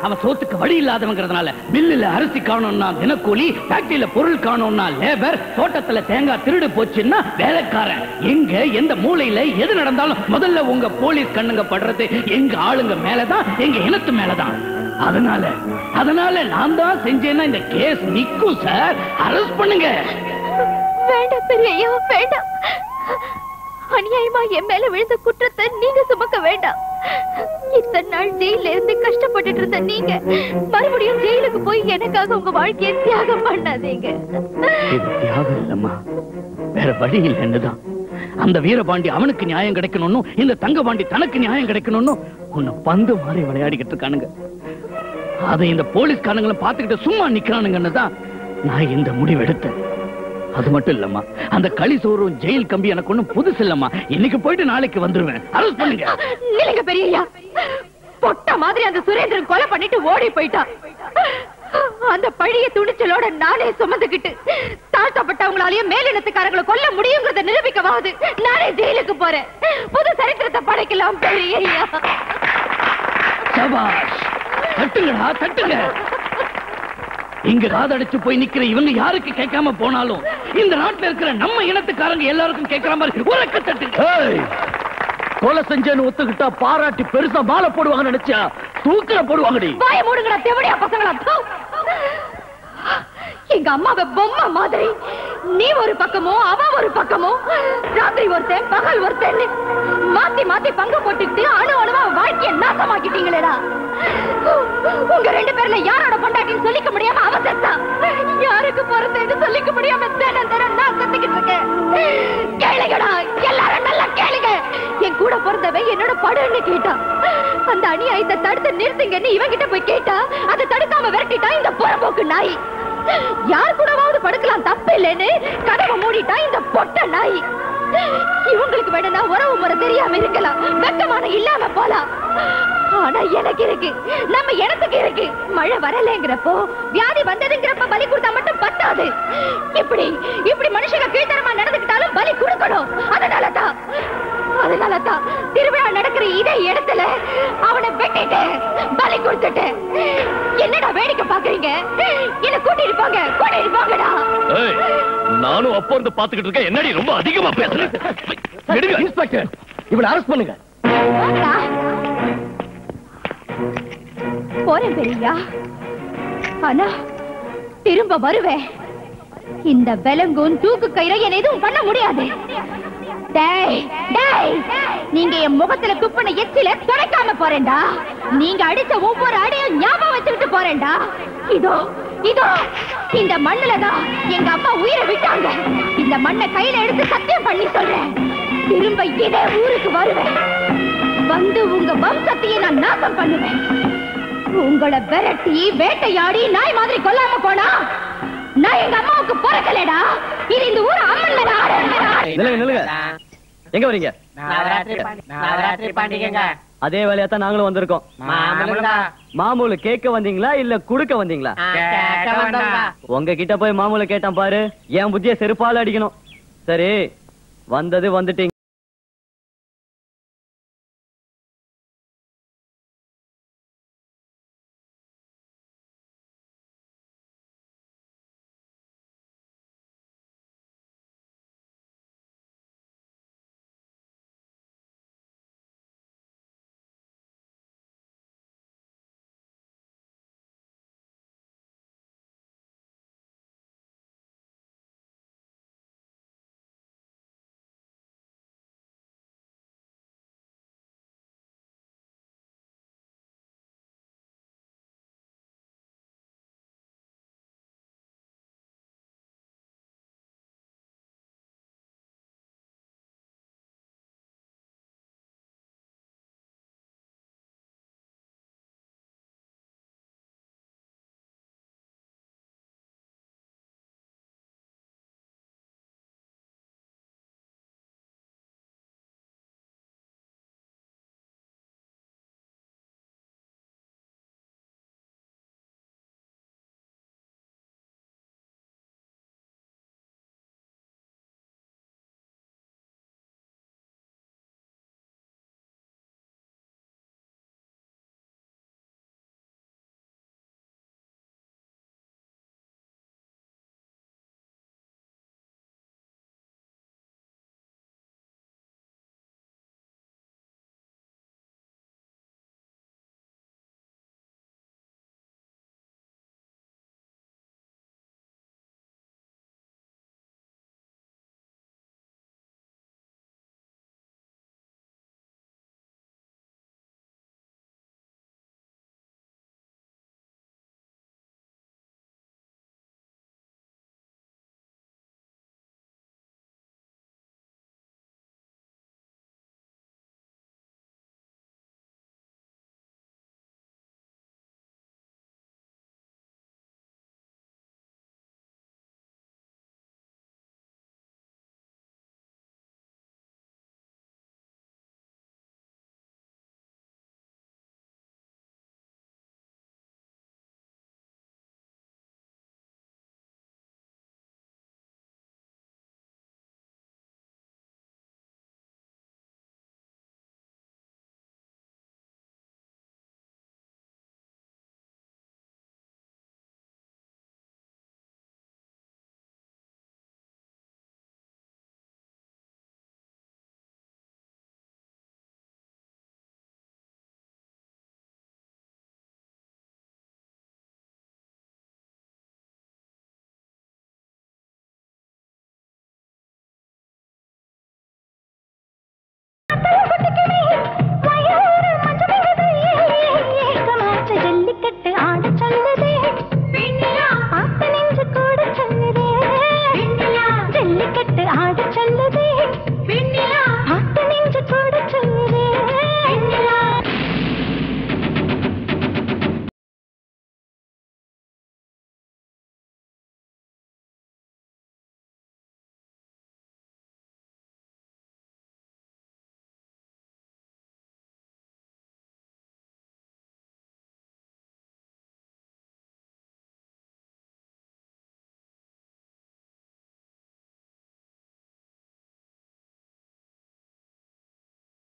அவன் சோத்துக்கு வழி இல்லாதவங்கிறதுனால மில்லுல அரிசி காணோம்னா தினக்கூலி ஃபேக்டரியில பொருள் காணோம்னா லேபர் தோட்டத்துல தேங்காய் திருடு போச்சுன்னா வேலைக்காரன் எங்க எந்த மூலையில எது நடந்தாலும் முதல்ல உங்க போலீஸ் கண்ணுங்க படுறது எங்க ஆளுங்க மேலதான் எங்க இனத்து மேலதான் அதனால அதனால நான் தான் செஞ்சேன்னா இந்த கேஸ் நிக்கும் சார் அரெஸ்ட் பண்ணுங்க வேண்டாம் பெரியய்யா வேண்டாம் அநியாயமா என் மேல விழுந்த குற்றத்தை நீங்க சுமக்க வேண்டாம் இத்தனை நாள் ஜெயில இருந்து கஷ்டப்பட்டுட்டு இருந்த நீங்க மறுபடியும் ஜெயிலுக்கு போய் எனக்காக உங்க வாழ்க்கையை தியாகம் பண்ணாதீங்க இது தியாகம் இல்லம்மா வேற வழி இல்லைன்னுதான் அந்த வீரபாண்டி அவனுக்கு நியாயம் கிடைக்கணும்னு இந்த தங்கபாண்டி தனக்கு நியாயம் கிடைக்கணும்னு உன்னை பந்து மாதிரி விளையாடிக்கிட்டு இருக்கானுங்க அதை இந்த போலீஸ்காரங்களும் பார்த்துக்கிட்டு சும்மா நிக்கிறானுங்கன்னு தான் நான் இந்த முடிவு எடுத்தேன் அது மட்டும் இல்லம்மா அந்த களி சோறும் ஜெயில் கம்பி எனக்கு ஒண்ணும் புதுசு இல்லம்மா இன்னைக்கு போயிட்டு நாளைக்கு வந்துருவேன் அரெஸ்ட் பண்ணுங்க நில்லுங்க பெரியய்யா பொட்ட மாதிரி அந்த சுரேந்திரன் கொலை பண்ணிட்டு ஓடி போயிட்டான் அந்த பழிய துணிச்சலோட நானே சுமந்துக்கிட்டு தாழ்த்தப்பட்டவங்களாலேயும் மேலினத்துக்காரங்களை கொல்ல முடியுங்கிறத நிரூபிக்கவாது நானே ஜெயிலுக்கு போறேன் புது சரித்திரத்தை படைக்கலாம் பெரியய்யா சபாஷ் தட்டுங்கடா தட்டுங்க இங்க காதடிச்சு போய் நிக்கிற இவங்க யாருக்கு கேட்காம போனாலும் இந்த நாட்டுல இருக்கிற நம்ம இனத்துக்காரங்க எல்லாருக்கும் கேட்கிற மாதிரி உறக்க தட்டுங்க கொலை செஞ்சேன்னு ஒத்துக்கிட்டா பாராட்டி பெருசா மாலை போடுவாங்க நினைச்சா தூக்கில போடுவாங்கடி வாய மூடுங்கடா தெவடியா பசங்களா தூ. எங்க அம்மாவை பொம்மை மாதிரி நீ ஒரு பக்கமோ அவ ஒரு பக்கமோ ராத்திரி ஒருத்தன் பகல் ஒருத்தன் மாத்தி மாத்தி பங்கு போட்டுக்கிட்டு அணு அணுவா வாழ்க்கைய நாசமாக்கிட்டீங்களேடா உங்க ரெண்டு பேர்ல யாரோட பொண்டாட்டின்னு சொல்லிக்க முடியாம அவ செத்தா யாருக்கு பிறந்தேன்னு சொல்லிக்க முடியாம தினம் தினம் நான் செத்துக்கிட்டு இருக்கேன் கேளுங்கடா எல்லாரும் நல்லா கேளுங்க என் கூட பிறந்தவன் என்னோட படுன்னு கேட்டான் அந்த அநியாயத்தை தடுத்து நிறுத்துங்கன்னு இவங்கிட்ட போய் கேட்டா அதை தடுக்காம விரட்டிட்டா இந்த புறம்போக்கு நாய் யார் கூடவாவது படுக்கலாம் தப்பு இல்லைன்னு கதவை மூடிட்டா இந்த பொட்ட நாய் இவங்களுக்கு வேணும்னா உறவு முறை தெரியாம இருக்கலாம் வெக்கமான இல்லாம போலாம் ஆனா எனக்கு இருக்கு நம்ம இடத்துக்கு இருக்கு மழை வரலங்கிறப்போ வியாதி வந்ததுங்கிறப்ப பலி கொடுத்தா மட்டும் பத்தாது இப்படி இப்படி மனுஷங்க கீழ்த்தரமா நடந்துக்கிட்டாலும் பலி கொடுக்கணும் அதனாலதான் அதனாலதான் திருவிழா நடக்கிற இதே இடத்துல அவனை வெட்டிட்டு பலி கொடுத்துட்டு என்னடா வேடிக்கை பாக்குறீங்க என்ன கூட்டிட்டு போங்க கூட்டிட்டு போங்கடா ஏய், நானும் அப்போ இருந்து பாத்துக்கிட்டு இருக்கேன் என்னடி ரொம்ப அதிகமா பேசுறேன் விடுங்க இன்ஸ்பெக்டர் இவனை அரெஸ்ட் பண்ணுங்க வாடா. போறேன் பெரியா ஆனா திரும்ப வருவேன் இந்த விலங்கும் தூக்கு கயிறை என்ன எதுவும் பண்ண முடியாது டேய் டேய் நீங்க என் முகத்துல துப்புன எச்சில துடைக்காம போறேன்டா நீங்க அடிச்ச ஒவ்வொரு அடியும் ஞாபகம் வச்சுக்கிட்டு போறேன்டா இதோ இதோ இந்த மண்ணுல தான் எங்க அப்பா உயிரை விட்டாங்க இந்த மண்ணை கையில எடுத்து சத்தியம் பண்ணி சொல்றேன் திரும்ப இதே ஊருக்கு வருவேன் வந்து உங்க வம்சத்தையே நான் நாசம் பண்ணுவேன் உங்களை விரட்டி வேட்டையாடி நாய் மாதிரி கொல்லாம போனா நான் எங்க அம்மாவுக்கு பிறக்கலடா இது இந்த ஊர் அம்மன் மேல ஆடு நில்லுங்க நில்லுங்க எங்க வரீங்க நவராத்திரி பண்டிகைங்க அதே வேலையா தான் நாங்களும் வந்திருக்கோம் மாமூலுங்க மாமூலு கேட்க வந்தீங்களா இல்ல குடுக்க வந்தீங்களா கேட்க வந்தோங்க உங்க கிட்ட போய் மாமூல கேட்டான் பாரு என் புத்திய செருப்பால அடிக்கணும் சரி வந்தது வந்துட்டீங்க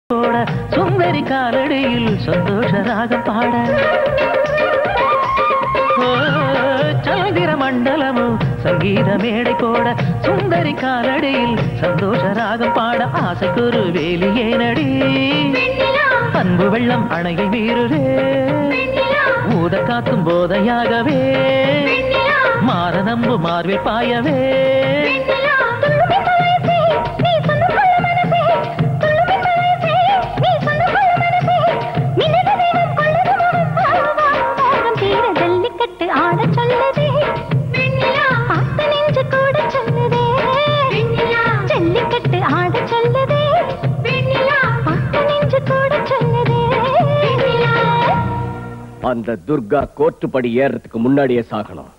போட சுந்தரி காலடியில் சந்தோஷ ராகம் பாட ஓ, சந்திர மண்டலமும் சங்கீத மேடை போட சுந்தரி காலடியில் சந்தோஷ ராகம் பாட ஆசைக்கொரு வேலியே நடி அன்பு வெள்ளம் அணையை மீறுதே ஊத காத்தும் போதையாகவே மாற நம்பு மார்பில் பாயவே ஜல்லிக்கட்டு ஆட சொல்லுதே பார்த்த நெஞ்சு கூட சொல்லுதே ஜல்லிக்கட்டு ஆட சொல்லுதே பார்த்த நெஞ்சு கூட சொல்லுதே அந்த துர்கா கோர்ட்டுப்படி ஏறதுக்கு முன்னாடியே சாகணும்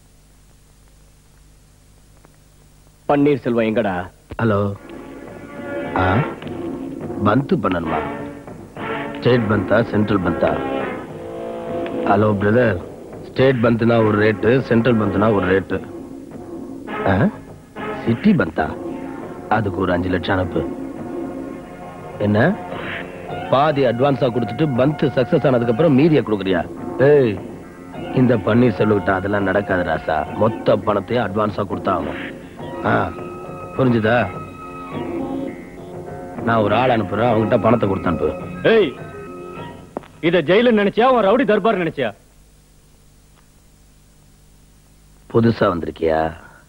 பன்னீர்செல்வம் எங்கடா ஹலோ ஆ பந்து பண்ணணுமா ஸ்டேட் பந்தா சென்ட்ரல் பந்தா ஹலோ பிரதர் ஸ்டேட் பந்துனா ஒரு ரேட்டு சென்ட்ரல் பந்துனா ஒரு ரேட்டு ஆ சிட்டி பந்தா அதுக்கு ஒரு அஞ்சு லட்சம் அனுப்பு என்ன பாதி அட்வான்ஸா கொடுத்துட்டு பந்த் சக்சஸ் ஆனதுக்கு அப்புறம் மீதியை கொடுக்குறியா ஏய் இந்த பன்னீர் செல்வகிட்ட அதெல்லாம் நடக்காது ராசா மொத்த பணத்தையும் அட்வான்ஸா கொடுத்தாகணும் ஆ புரிஞ்சுதா நான் ஒரு ஆள் அனுப்புறேன் அவங்ககிட்ட பணத்தை கொடுத்து அனுப்பு ஏய் இத ஜெயில நினைச்சியா உன் ரவுடி தர்பார் நினைச்சியா புதுசா வந்திருக்கியா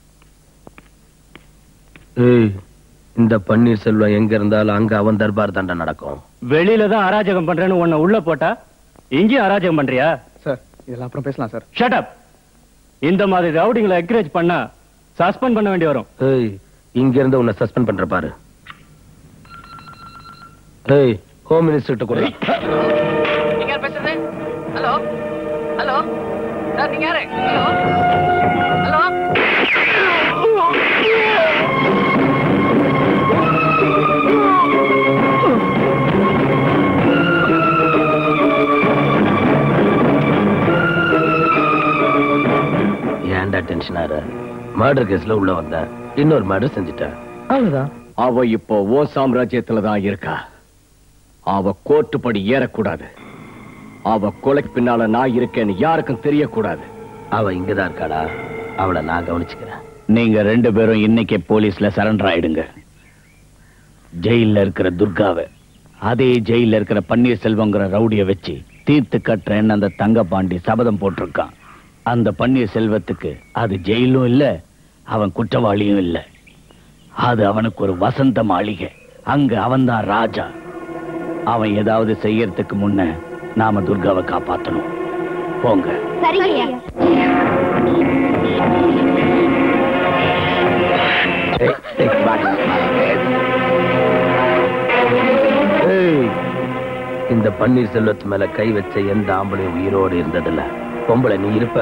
ஏய் இந்த பன்னீர் செல்வம் எங்க இருந்தாலும் அங்க அவன் தர்பார் தாண்டா நடக்கும் வெளியில தான் அராஜகம் பண்றேன்னு உன்னை உள்ள போட்டா இங்கேயும் அராஜகம் பண்றியா சார் இதெல்லாம் அப்புறம் பேசலாம் சார் ஷட் அப் இந்த மாதிரி ரவுடிங்களை என்கரேஜ் பண்ணா சஸ்பெண்ட் பண்ண வேண்டி வரும் ஏய் இங்க இருந்து உன்னை சஸ்பெண்ட் பண்ற பாரு ஏய் ஹோம் மினிஸ்டர்கிட்ட கூட நீங்க யார் பேசுறது ஹலோ ஹலோ சார் நீங்க யாரு ஹலோ ஹலோ ஏன்டா டென்ஷன் ஆற மர்டர் கேஸ்ல உள்ள வந்த இன்னொரு மர்டர் செஞ்சுட்டேன் அவ்வளவுதான் அவ இப்போ ஓ சாம்ராஜ்யத்துல தான் இருக்கா அவ கோர்ட்டுப்படி ஏறக்கூடாது அவ கொலைக்கு பின்னால நான் இருக்கேன்னு யாருக்கும் தெரியக்கூடாது அவ இங்கதான் இருக்காடா அவளை நான் கவனிச்சுக்கிறேன் நீங்க ரெண்டு பேரும் இன்னைக்கே போலீஸ்ல சரண்டர் ஆயிடுங்க ஜெயில்ல இருக்கிற துர்காவை அதே ஜெயில்ல இருக்கிற பன்னீர்செல்வங்கிற ரவுடிய வச்சு தீர்த்து கட்டுறேன்னு அந்த தங்கபாண்டி சபதம் போட்டிருக்கான் அந்த பன்னீர் செல்வத்துக்கு அது ஜெயிலும் இல்ல அவன் குற்றவாளியும் இல்ல அது அவனுக்கு ஒரு வசந்த மாளிகை அங்க அவன்தான் ராஜா அவன் ஏதாவது செய்யறதுக்கு முன்ன நாம துர்காவை காப்பாத்தணும் போங்க சரிங்க ஏய், இந்த பன்னீர் செல்வத்து மேல கை வச்ச எந்த ஆம்பளையும் உயிரோடு இருந்ததில்ல பொம்பளை நீ இருப்ப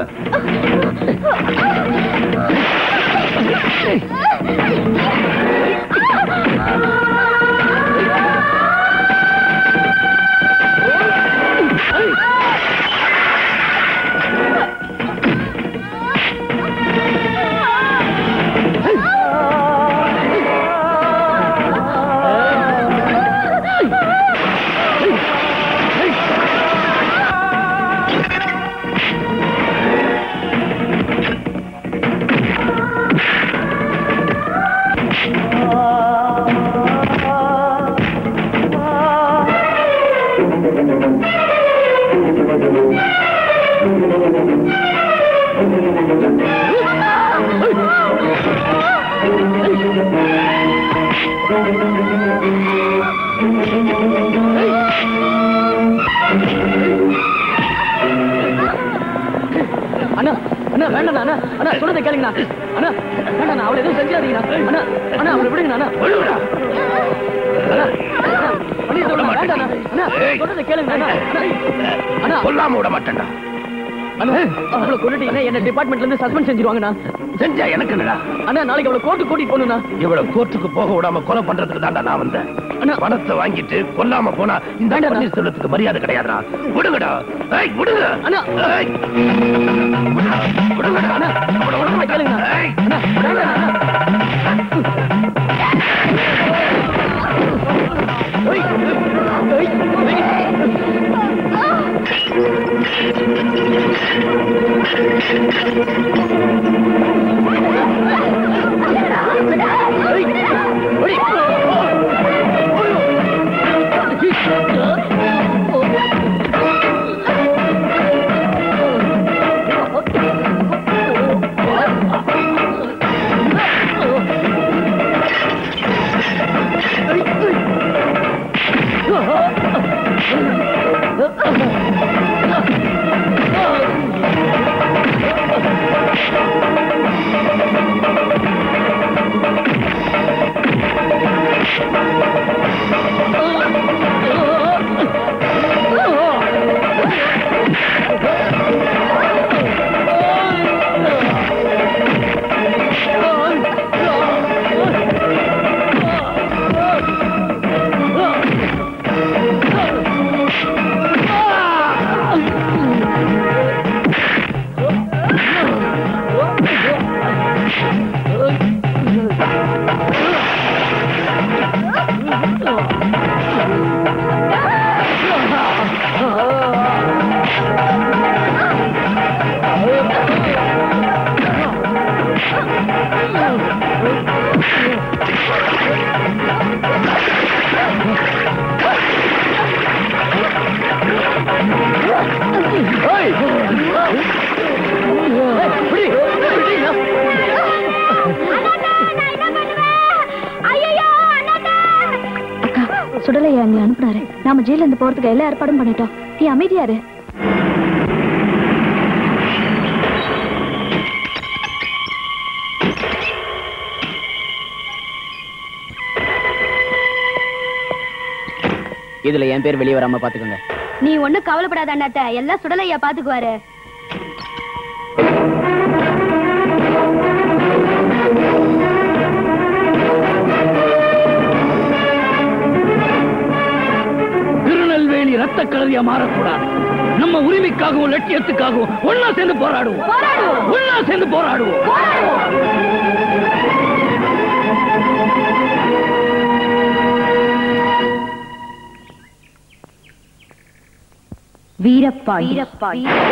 அண்ணா அண்ணா வேண்டாம் அண்ணா அண்ணா சொல்றதை கேளுங்கண்ணா அண்ணா வேண்டாம் அவளை எதுவும் செஞ்சாதீங்கண்ணா அண்ணா அண்ணா அவளை விடுங்கண்ணா அண்ணா அண்ணா அண்ணா பன்னீர் செல்வம் வேண்டாம் அண்ணா அண்ணா சொல்றதை கேளுங்கண்ணா அண்ணா அண்ணா கொல்லாம விட மாட்டேன்டா அண்ணா அவளை கொண்டுட்டீங்கன்னா என்ன டிபார்ட்மெண்ட்ல இருந்து சஸ்பெண்ட் செஞ்சிருவாங்கண்ணா செஞ்சா எனக்கு என்னடா அண்ணா நாளைக்கு அவளை கோர்ட்டு கூட்டிட்டு போகணும்ண்ணா இவ்வளவு கோர்ட்டுக்கு போக விடாம கொலை பண்றதுக்கு தான்டா நான் வந்தேன் பணத்தை வாங்கிட்டு கொல்லாம போனா இந்த பன்னீர் செல்வத்துக்கு மரியாதை கிடையாதுடா விடுங்கடா ஏய் விடுங்க அண்ணா ஏய், விடுங்கடா அண்ணா அவளை விடுங்க கேளுங்கண்ணா ஏய். அண்ணா வேண்டாம் அண்ணா ஏய், அக்கா சுடலையா அங்க அனுப்புனாரு நாம ஜெயில இருந்து போறதுக்கு எல்லா ஏற்பாடும் பண்ணிட்டோம் நீ அமைதியாரு இதுல என் பேர் வெளியே வராம பாத்துக்கோங்க நீ ஒண்ணும் கவலைப்படாத அண்ணாத்த எல்லாம் சுடலையா பாத்துக்குவாரு திருநெல்வேலி ரத்த கலரியா மாறக்கூடாது நம்ம உரிமைக்காகவும் லட்சியத்துக்காகவும் ஒன்னா சேர்ந்து போராடுவோம் ஒன்னா சேர்ந்து போராடுவோம் வீரப்பா வீரப்பா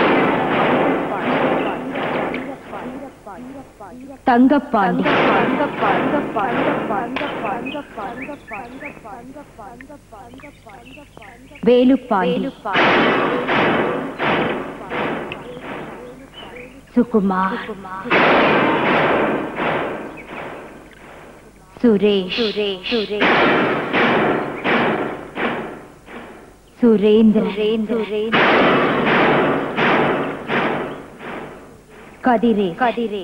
தங்கப்பாண்டி வேலுப்பாண்டி சுகுமார் சுரேஷ் சுரேந்திர கதிரே கதிரே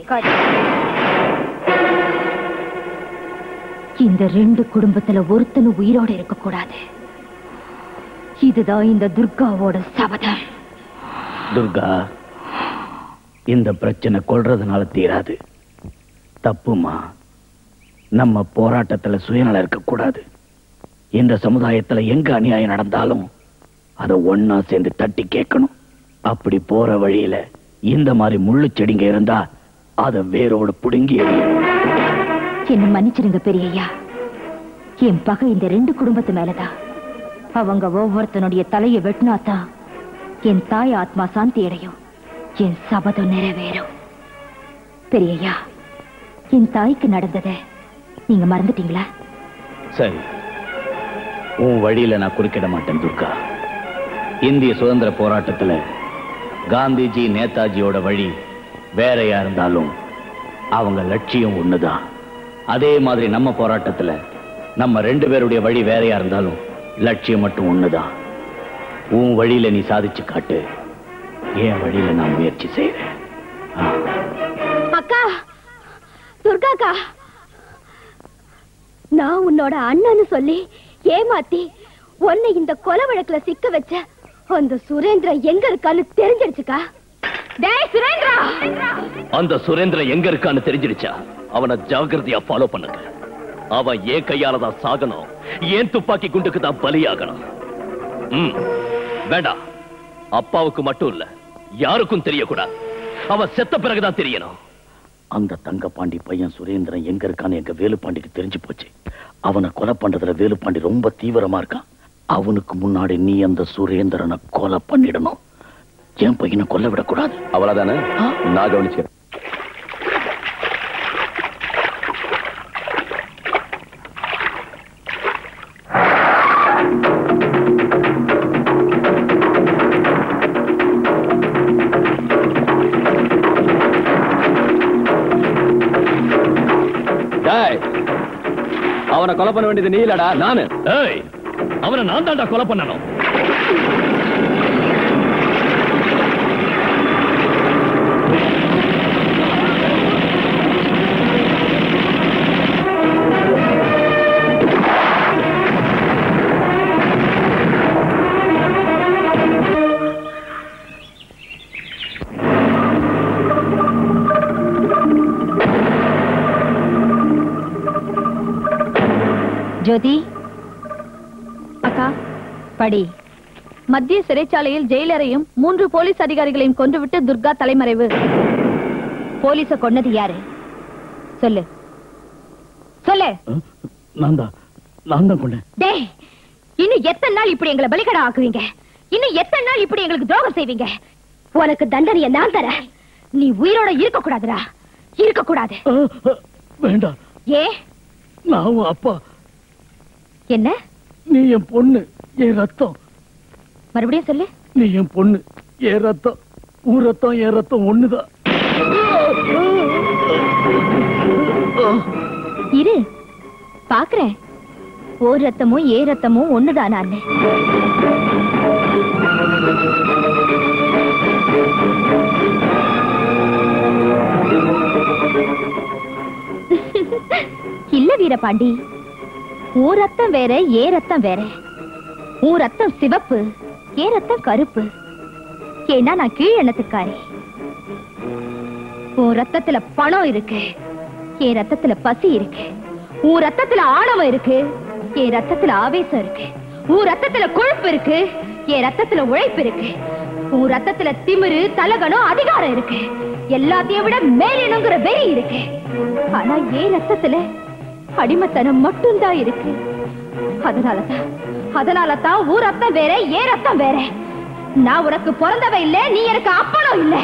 இந்த ரெண்டு குடும்பத்துல ஒருத்தனும் உயிரோட இருக்க கூடாது இதுதான் இந்த துர்காவோட சபதம் துர்கா இந்த பிரச்சனை கொள்றதுனால தீராது தப்புமா நம்ம போராட்டத்துல சுயநலம் இருக்கக்கூடாது இந்த சமுதாயத்துல எங்க அநியாயம் நடந்தாலும் அதை ஒன்னா சேர்ந்து தட்டி கேட்கணும் அப்படி போற வழியில இந்த மாதிரி முள்ளு செடிங்க இருந்தா அதை வேரோட புடுங்கி எறியணும் என்ன மன்னிச்சிருங்க பெரியய்யா என் பகை இந்த ரெண்டு குடும்பத்து மேலதான் அவங்க ஒவ்வொருத்தனுடைய தலையை வெட்டினாதான் என் தாய் ஆத்மா சாந்தி அடையும் என் சபதம் நிறைவேறும் பெரியய்யா என் தாய்க்கு நடந்ததை நீங்க மறந்துட்டீங்களா சரி உன் வழியில நான் குறுக்கிட மாட்டேன் துர்கா இந்திய சுதந்திர போராட்டத்துல காந்திஜி நேதாஜியோட வழி வேறையா இருந்தாலும் அவங்க லட்சியம் ஒண்ணுதான் அதே மாதிரி நம்ம போராட்டத்துல நம்ம ரெண்டு பேருடைய வழி வேறையா இருந்தாலும் லட்சியம் மட்டும் ஒண்ணுதான் உன் வழியில நீ சாதிச்சு காட்டு என் வழியில நான் முயற்சி செய்றேன் அக்கா துர்காக்கா நான் உன்னோட அண்ணன்னு சொல்லி ஏமாத்தி உன்னை இந்த கொலை வழக்குல சிக்க வச்ச அந்த சுரேந்திரா எங்க இருக்கான்னு தெரிஞ்சிருச்சுக்கா டேய் சுரேந்திரா அந்த சுரேந்திரன் எங்க இருக்கான்னு தெரிஞ்சிருச்சா அவனை ஜாகிரதையா ஃபாலோ பண்ணுங்க அவன் ஏன் கையால தான் சாகணும் ஏன் துப்பாக்கி குண்டுக்கு தான் பலியாகணும் ம் வேண்டாம் அப்பாவுக்கு மட்டும் இல்ல யாருக்கும் தெரியக்கூடாது அவன் செத்த பிறகுதான் தெரியணும் அந்த தங்கப்பாண்டி பையன் சுரேந்திரன் எங்க இருக்கான்னு எங்க வேலுப்பாண்டிக்கு தெரிஞ்சு போச்சு அவனை கொலை பண்றதுல வேலுப்பாண்டி ரொம்ப தீவிரமா இருக்கான் அவனுக்கு முன்னாடி நீ அந்த சுரேந்திரனை கொலை பண்ணிடணும் என் பையனை கொல்ல விடக்கூடாது அவ்வளவுதானே நான் கவனிச்சேன் அவனை கொலை பண்ண வேண்டியது நீ இல்லடா நானு ஏய் அவனை நான் தான்டா கொலை பண்ணணும் ஜோதி அக்கா படி மத்திய சிறைச்சாலையில் ஜெயிலரையும் மூன்று போலீஸ் அதிகாரிகளையும் கொன்றுவிட்டு துர்கா தலைமறைவு போலீஸ கொன்னது யாரு சொல்லு சொல்லு நான் தான் நான் தான் கொண்டேன் டேய் இன்னும் எத்தனை நாள் இப்படி எங்களை பலிகடா ஆக்குவீங்க இன்னும் எத்தனை நாள் இப்படி எங்களுக்கு துரோகம் செய்வீங்க உனக்கு தண்டனைய நான் தரேன் நீ உயிரோட இருக்க கூடாதுடா இருக்க கூடாது வேண்டாம் ஏ நான் உன் அப்பா என்ன நீ என் பொண்ணு என் ரத்தம் மறுபடியும் சொல்லு நீ என் பொண்ணு என் ரத்தம் உன் ரத்தம் என் ரத்தம் ஒண்ணுதான் இரு பாக்குறேன் ஓ ரத்தமும் ஏ ரத்தமும் ஒண்ணுதானான்னு இல்ல வீரபாண்டி உன் ரத்தம் வேற ஏ ரத்தம் வேற உன் ரத்தம் சிவப்பு ஏ ரத்தம் கருப்பு ஏன்னா நான் கீழ் எண்ணத்துக்காரி உன் ரத்தத்துல பணம் இருக்கு என் ரத்தத்துல பசி இருக்கு உன் ரத்தத்துல ஆணவம் இருக்கு என் ரத்தத்துல ஆவேசம் இருக்கு உன் ரத்தத்துல கொழுப்பு இருக்கு என் ரத்தத்துல உழைப்பு இருக்கு உன் ரத்தத்துல திமிரு தலகணம் அதிகாரம் இருக்கு எல்லாத்தையும் விட மேலினங்கிற வெறி இருக்கு ஆனா என் ரத்தத்துல அடிமைத்தனம் மட்டும்தான் இருக்கு அதனாலதான் அதனாலதான் உன் ரத்தம் வேற ஏன் ரத்தம் வேற நான் உனக்கு பிறந்தவ இல்ல நீ எனக்கு அப்பனும் இல்ல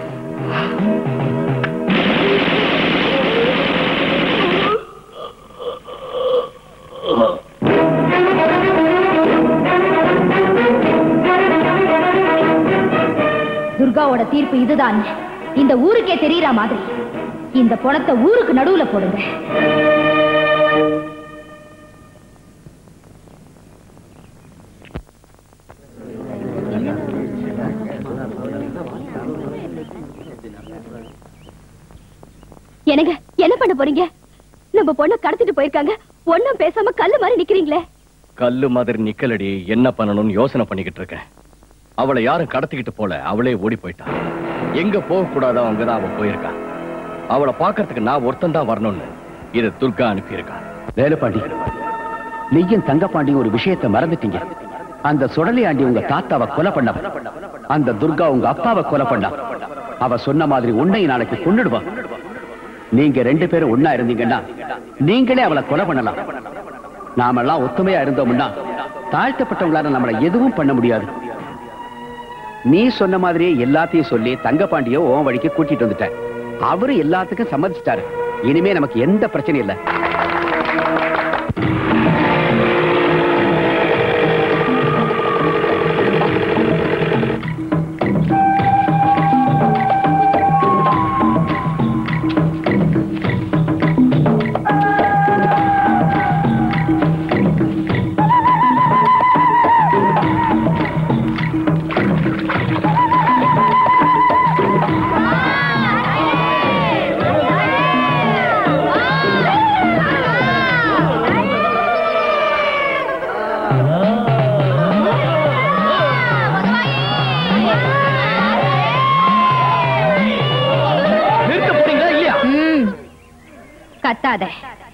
துர்காவோட தீர்ப்பு இதுதான் இந்த ஊருக்கே தெரியற மாதிரி இந்த பணத்தை ஊருக்கு நடுவுல போடுங்க எனக்கு என்ன பண்ண போறீங்க நம்ம பொண்ணை கடத்திட்டு போயிருக்காங்க ஒண்ணும் பேசாம கல்லு மாதிரி நிக்கிறீங்களே கல்லு மாதிரி நிக்கலடி என்ன பண்ணணும்னு யோசனை பண்ணிக்கிட்டு இருக்கேன் அவளை யாரும் கடத்திக்கிட்டு போல அவளே ஓடி போயிட்டா எங்க போக கூடாதோ அங்கதான் அவ போயிருக்கா அவளை பார்க்கறதுக்கு நான் ஒருத்தன் தான் வரணும்னு இத துர்கா அனுப்பியிருக்கா வேலுப்பாண்டி நீயும் தங்கப்பாண்டியும் ஒரு விஷயத்தை மறந்துட்டீங்க அந்த சுடலி ஆண்டி உங்க தாத்தாவை கொலை பண்ணவ அந்த துர்கா உங்க அப்பாவை கொலை பண்ணா அவ சொன்ன மாதிரி உன்னை நாளைக்கு கொன்னுடுவா நீங்க ரெண்டு பேரும் ஒன்னா இருந்தீங்கன்னா நீங்களே அவளை கொலை பண்ணலாம் நாமெல்லாம் ஒத்துமையா இருந்தோம்னா தாழ்த்தப்பட்டவங்களால நம்மளை எதுவும் பண்ண முடியாது நீ சொன்ன மாதிரியே எல்லாத்தையும் சொல்லி தங்கப்பாண்டிய உன் வழிக்கு கூட்டிட்டு வந்துட்ட அவரு எல்லாத்துக்கும் சம்மதிச்சிட்டாரு இனிமே நமக்கு எந்த பிரச்சனையும் இல்லை நிறுத்த போறீங்களா இல்லையா ம். கத்தாத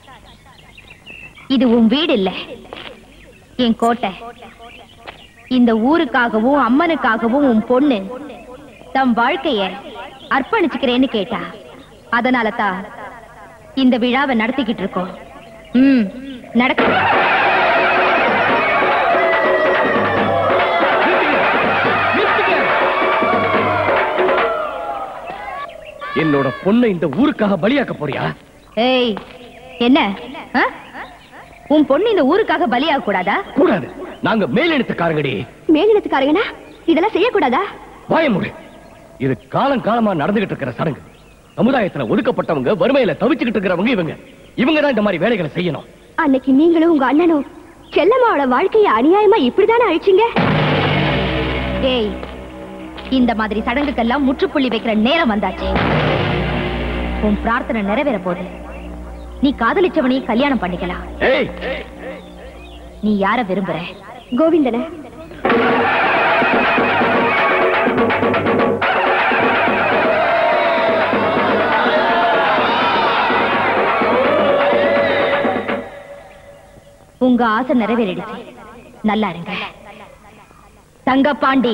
இது உன் வீடு இல்ல என் கோட்டை இந்த ஊருக்காகவும் அம்மனுக்காகவும் உன் பொண்ணு தம் வாழ்க்கைய அர்ப்பணிச்சுக்கிறேன்னு கேட்டா அதனால தான் இந்த விழாவை நடத்திக்கிட்டு இருக்கோம் ம் நடக்க என்னோட பொண்ணை இந்த ஊருக்காக பலியாக்க போறியா ஏய் என்ன ஆ? உன் பொண்ணு இந்த ஊருக்காக பலியாக கூடாதா கூடாது நாங்க மேலெடுத்துக்காரங்கடி மேலினத்துக்காரங்கனா இதெல்லாம் செய்யக்கூடாதா வாய மூடு இது காலம் காலமா நடந்துகிட்டு இருக்கிற சடங்கு சமுதாயத்துல ஒதுக்கப்பட்டவங்க வறுமையில தவிச்சுக்கிட்டு இருக்கிறவங்க இவங்க இவங்க தான் இந்த மாதிரி வேலைகளை செய்யணும் அன்னைக்கு நீங்களும் உங்க அண்ணனும் செல்லம்மாவோட வாழ்க்கைய அநியாயமா இப்படிதானே அழிச்சீங்க ஏய் இந்த மாதிரி சடங்குக்கெல்லாம் முற்றுப்புள்ளி வைக்கிற நேரம் வந்தாச்சு உன் பிரார்த்தனை நிறைவேற போகுது நீ காதலிச்சவனையும் கல்யாணம் பண்ணிக்கலாம் ஏய் நீ யார விரும்புற கோவிந்தன உங்க ஆசை நிறைவேறிடுச்சு நல்லா இருங்க தங்கப்பாண்டி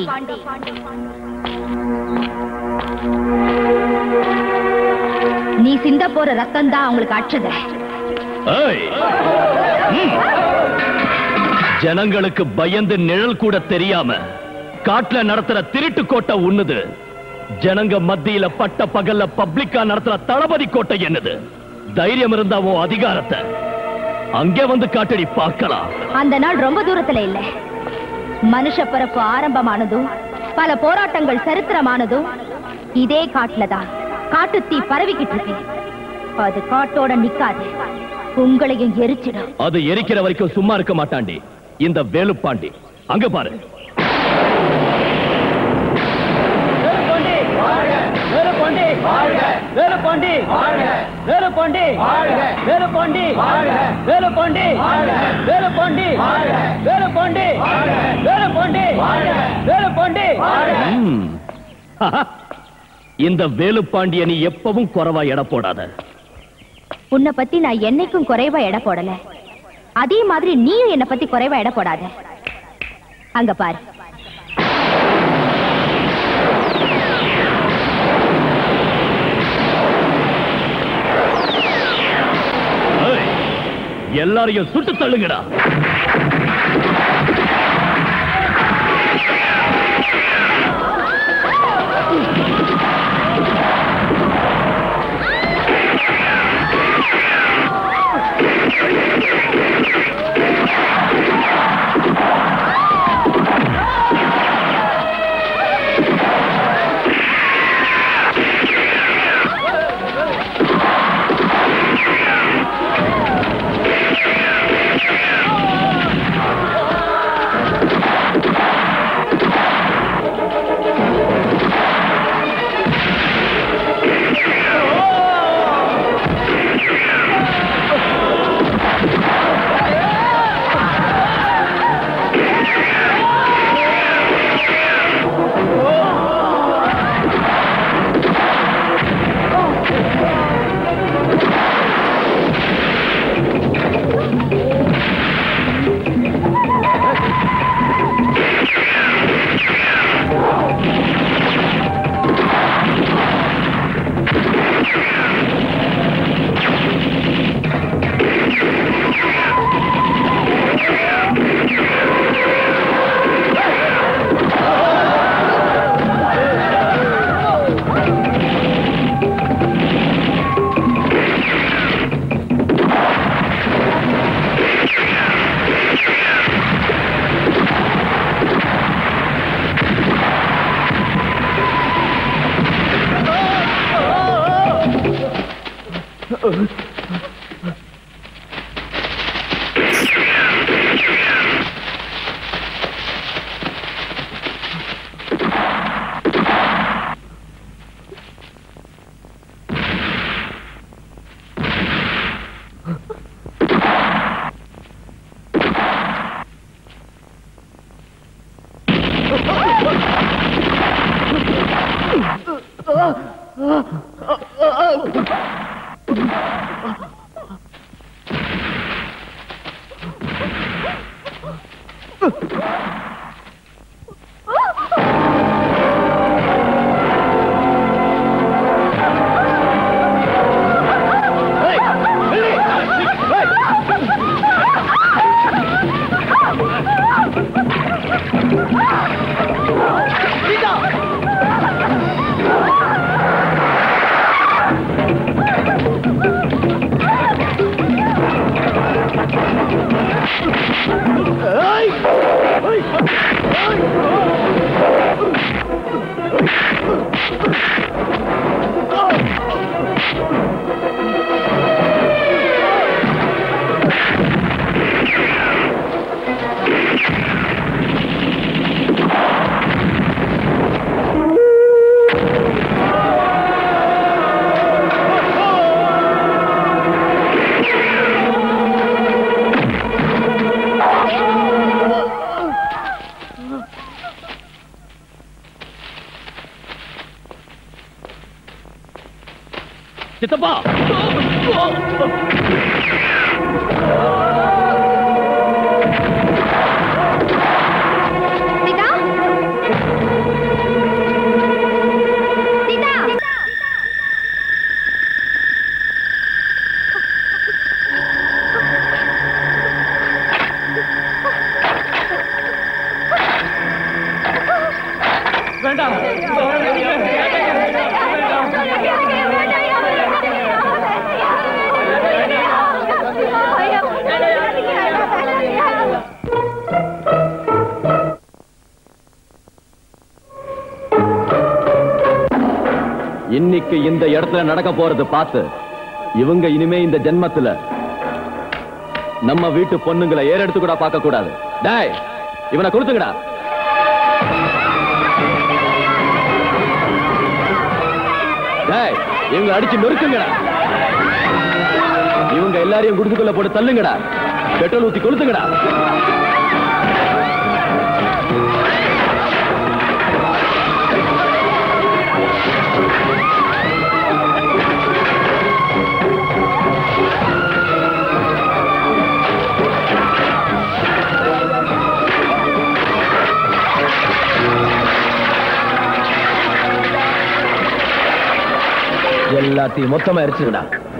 நீ சிந்த போற ரத்தம் தான் அவங்களுக்கு அச்சத ஏய்! ம். ஜனங்களுக்கு பயந்து நிழல் கூட தெரியாம காட்டுல நடத்துற திருட்டு கோட்டை உண்ணுது ஜனங்க மத்தியில பட்ட பகல்ல பப்ளிக்கா நடத்துற தளபதி கோட்டை என்னது தைரியம் இருந்தா உன் அதிகாரத்தை அங்கே வந்து காட்டடி பார்க்கலாம் அந்த நாள் ரொம்ப தூரத்துல இல்ல மனுஷ பிறப்பு ஆரம்பமானதும் பல போராட்டங்கள் சரித்திரமானதும் இதே காட்டுலதான் காட்டுத்தீ பரவிக்கிட்டு இருக்கு அது காட்டோட நிக்காது உங்களையும் எரிச்சிடும் அது எரிக்கிற வரைக்கும் சும்மா இருக்க மாட்டாண்டி இந்த வேலுப்பாண்டி அங்க பாரு வேலுப்பாண்டி வேலுப்பாண்டி வேலுப்பாண்டி வேலுப்பாண்டி வேலுப்பாண்டி வேலுப்பாண்டி வேலுப்பாண்டி வேலுப்பாண்டி வேலுப்பாண்டி ம். இந்த வேலுப்பாண்டிய நீ எப்பவும் குறவா எடை போடாத உன்னை பத்தி நான் என்னைக்கும் குறைவா எடை போடல அதே மாதிரி நீயும் என்னை பத்தி குறைவா எடை போடாத அங்க பாரு ஏய், எல்லாரையும் சுட்டு தள்ளுங்கடா சித்தப்பா சீதா சீதா இன்னைக்கு இந்த இடத்துல நடக்க போறது பார்த்து இவங்க இனிமே இந்த ஜென்மத்துல நம்ம வீட்டு பொண்ணுங்களை ஏறெடுத்து கூட பார்க்க கூடாது டேய் இவனை கொடுத்துங்கடா டேய் இவங்க அடிச்சு நொறுக்குங்கடா இவங்க எல்லாரையும் குடிசுக்குள்ள போட்டு தள்ளுங்கடா பெட்ரோல் ஊத்தி கொளுத்துங்கடா எல்லாத்தையும் மொத்தமா எரிச்சுடா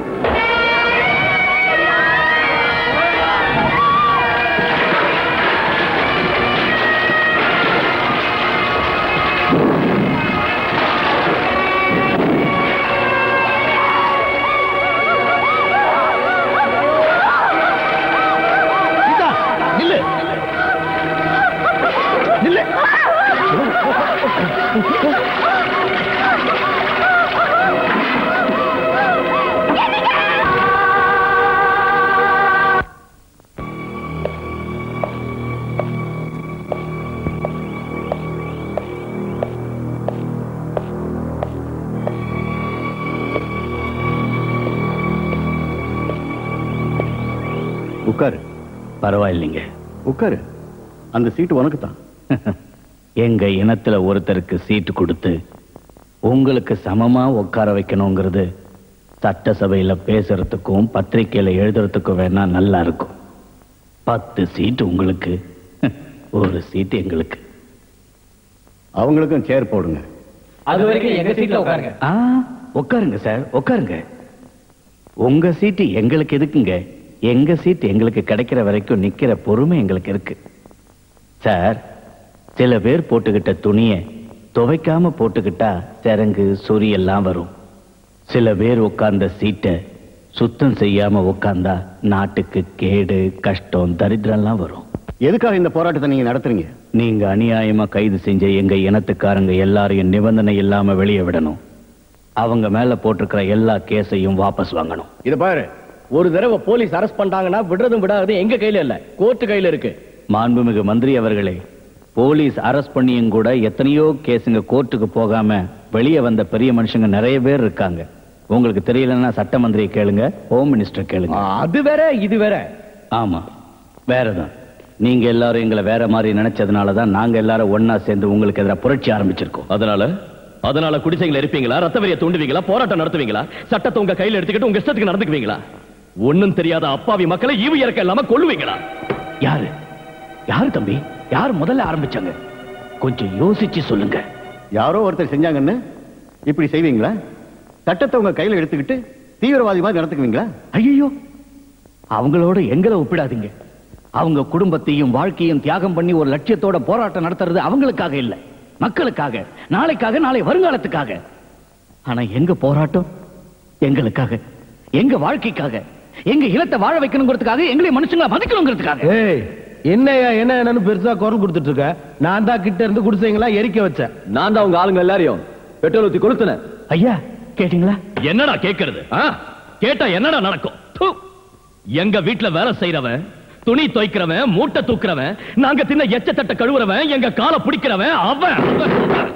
நில்லு நில்லு உட்காரு பரவாயில்லைங்க உட்காரு அந்த சீட்டு உனக்கு தான் எங்க இனத்துல ஒருத்தருக்கு சீட்டு கொடுத்து உங்களுக்கு சமமா உட்கார வைக்கணுங்கிறது சட்டசபையில பேசுறதுக்கும் பத்திரிக்கையில எழுதுறதுக்கும் வேணா நல்லா இருக்கும் பத்து சீட்டு உங்களுக்கு ஒரு சீட்டு எங்களுக்கு அவங்களுக்கும் சேர் போடுங்க அது வரைக்கும் எங்க சீட்ல உட்காருங்க ஆ உட்காருங்க சார் உட்காருங்க உங்க சீட்டு எங்களுக்கு எதுக்குங்க எங்க சீட்டு எங்களுக்கு கிடைக்கிற வரைக்கும் நிக்கிற பொறுமை எங்களுக்கு இருக்கு சார் சில பேர் போட்டுக்கிட்ட துணிய துவைக்காம போட்டுக்கிட்டா சிறங்கு சொறி எல்லாம் வரும் சில பேர் உட்கார்ந்த சீட்டை சுத்தம் செய்யாம உட்கார்ந்தா நாட்டுக்கு கேடு கஷ்டம் தரித்திரம்லாம் வரும் எதுக்காக இந்த போராட்டத்தை நீங்க நடத்துறீங்க நீங்க அநியாயமா கைது செஞ்ச எங்க இனத்துக்காரங்க எல்லாரையும் நிபந்தனை இல்லாம வெளியே விடணும் அவங்க மேல போட்டிருக்கிற எல்லா கேஸையும் வாபஸ் வாங்கணும் இது பாரு ஒரு தடவை போலீஸ் அரெஸ்ட் பண்றாங்கன்னா விடுறதும் விடாததும் எங்க கையில இல்ல கோர்ட்டு கையில இருக்கு மாண்புமிகு மந்திரி அவர்களே போலீஸ் அரெஸ்ட் பண்ணியும் கூட எத்தனையோ கேஸுங்க கோர்ட்டுக்கு போகாம வெளியே வந்த பெரிய மனுஷங்க நிறைய பேர் இருக்காங்க உங்களுக்கு தெரியலன்னா சட்ட மந்திரியை கேளுங்க ஹோம் மினிஸ்டர் கேளுங்க அது வேற இது வேற ஆமா வேறதான் நீங்க எல்லாரும் எங்களை வேற மாதிரி நினைச்சதுனால தான் நாங்க எல்லாரும் ஒண்ணா சேர்ந்து உங்களுக்கு எதிராக புரட்சி ஆரம்பிச்சிருக்கோம் அதனால அதனால குடிசைகளை இருப்பீங்களா ரத்த வெறிய தூண்டுவீங்களா போராட்டம் நடத்துவீங்களா சட்டத்தை உங்க கையில எடுத்துக்கிட்டு உங்க இஷ்டத்துக்கு நடந்துக்குவீங்களா ஒண்ணும் தெரியாத அப்பாவி மக்களை ஈவு இறக்க இல்லாம கொள்ளுவீங்களா யாரு யாரு தம்பி யார் முதல்ல ஆரம்பிச்சாங்க கொஞ்சம் யோசிச்சு சொல்லுங்க யாரோ ஒருத்தர் செஞ்சாங்கன்னு இப்படி செய்வீங்களா சட்டத்தை உங்க கையில எடுத்துக்கிட்டு தீவிரவாதி மாதிரி நடத்துக்குவீங்களா ஐயோ அவங்களோட எங்களை ஒப்பிடாதீங்க அவங்க குடும்பத்தையும் வாழ்க்கையும் தியாகம் பண்ணி ஒரு லட்சியத்தோட போராட்டம் நடத்துறது அவங்களுக்காக இல்ல மக்களுக்காக நாளைக்காக நாளை வருங்காலத்துக்காக ஆனா எங்க போராட்டம் எங்களுக்காக எங்க வாழ்க்கைக்காக எங்க இனத்தை வாழ வைக்கணுங்கிறதுக்காக எங்களை மனுஷங்களை மதிக்கணுங்கிறதுக்காக ஏய் என்னையா என்ன என்னன்னு பெருசா குரல் கொடுத்துட்டு இருக்க நான் தான் கிட்ட இருந்து குடிசைங்களா எரிக்க வச்சேன் நான் தான் உங்க ஆளுங்க எல்லாரையும் பெட்ரோல் ஊத்தி கொளுத்துனேன் ஐயா கேட்டீங்களா என்னடா கேக்குறது ஆ? கேட்டா என்னடா நடக்கும் து. எங்க வீட்டுல வேலை செய்யறவன் துணி துவைக்கிறவன் மூட்டை தூக்குறவன் நாங்க தின்ன எச்சத்தட்ட கழுவுறவன் எங்க காலை பிடிக்கிறவன் அவன் அவன், அவன்.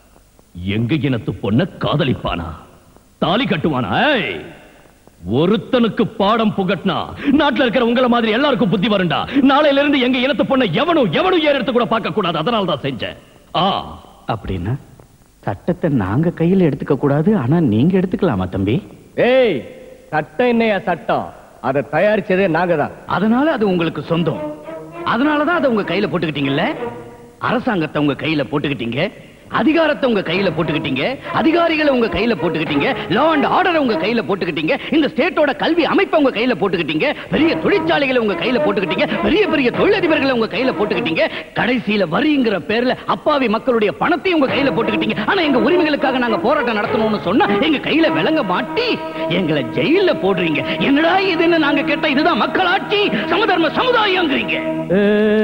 எங்க இனத்து பொண்ண காதலிப்பானா தாலி கட்டுவானா ஏய்! ஒருத்தனுக்கு பாடம் புகட்டினா நாட்டுல இருக்கிற உங்கள மாதிரி எல்லாருக்கும் புத்தி வரும்டா நாளையில இருந்து எங்க இனத்து பொண்ணை எவனும் எவனும் ஏறெடுத்து கூட பார்க்க கூடாது அதனால தான் செஞ்சேன் ஆ அப்படின்னா சட்டத்தை நாங்க கையில எடுத்துக்க கூடாது ஆனா நீங்க எடுத்துக்கலாமா தம்பி ஏய் சட்டம் என்னையா சட்டம் அதை தயாரிச்சதே நாங்க தான் அதனால அது உங்களுக்கு சொந்தம் அதனாலதான் அதை உங்க கையில போட்டுக்கிட்டீங்கல்ல அரசாங்கத்தை உங்க கையில போட்டுக்கிட்டீங்க அதிகாரத்தை உங்க கையில போட்டுக்கிட்டீங்க அதிகாரிகளை உங்க கையில போட்டுக்கிட்டீங்க லா அண்ட் ஆர்டரை உங்க கையில போட்டுக்கிட்டீங்க இந்த ஸ்டேட்டோட கல்வி அமைப்பை உங்க கையில போட்டுக்கிட்டீங்க பெரிய தொழிற்சாலைகளை உங்க கையில போட்டுக்கிட்டீங்க பெரிய பெரிய தொழிலதிபர்களை உங்க கையில போட்டுக்கிட்டீங்க கடைசியில வரிங்கிற பேர்ல அப்பாவி மக்களுடைய பணத்தையும் உங்க கையில போட்டுக்கிட்டீங்க ஆனா எங்க உரிமைகளுக்காக நாங்க போராட்டம் நடத்தணும்னு சொன்னா எங்க கையில விளங்க மாட்டி எங்களை ஜெயில போடுறீங்க என்னடா இதுன்னு நாங்க கேட்டா இதுதான் மக்களாட்சி சமதர்ம சமுதாயங்கிறீங்க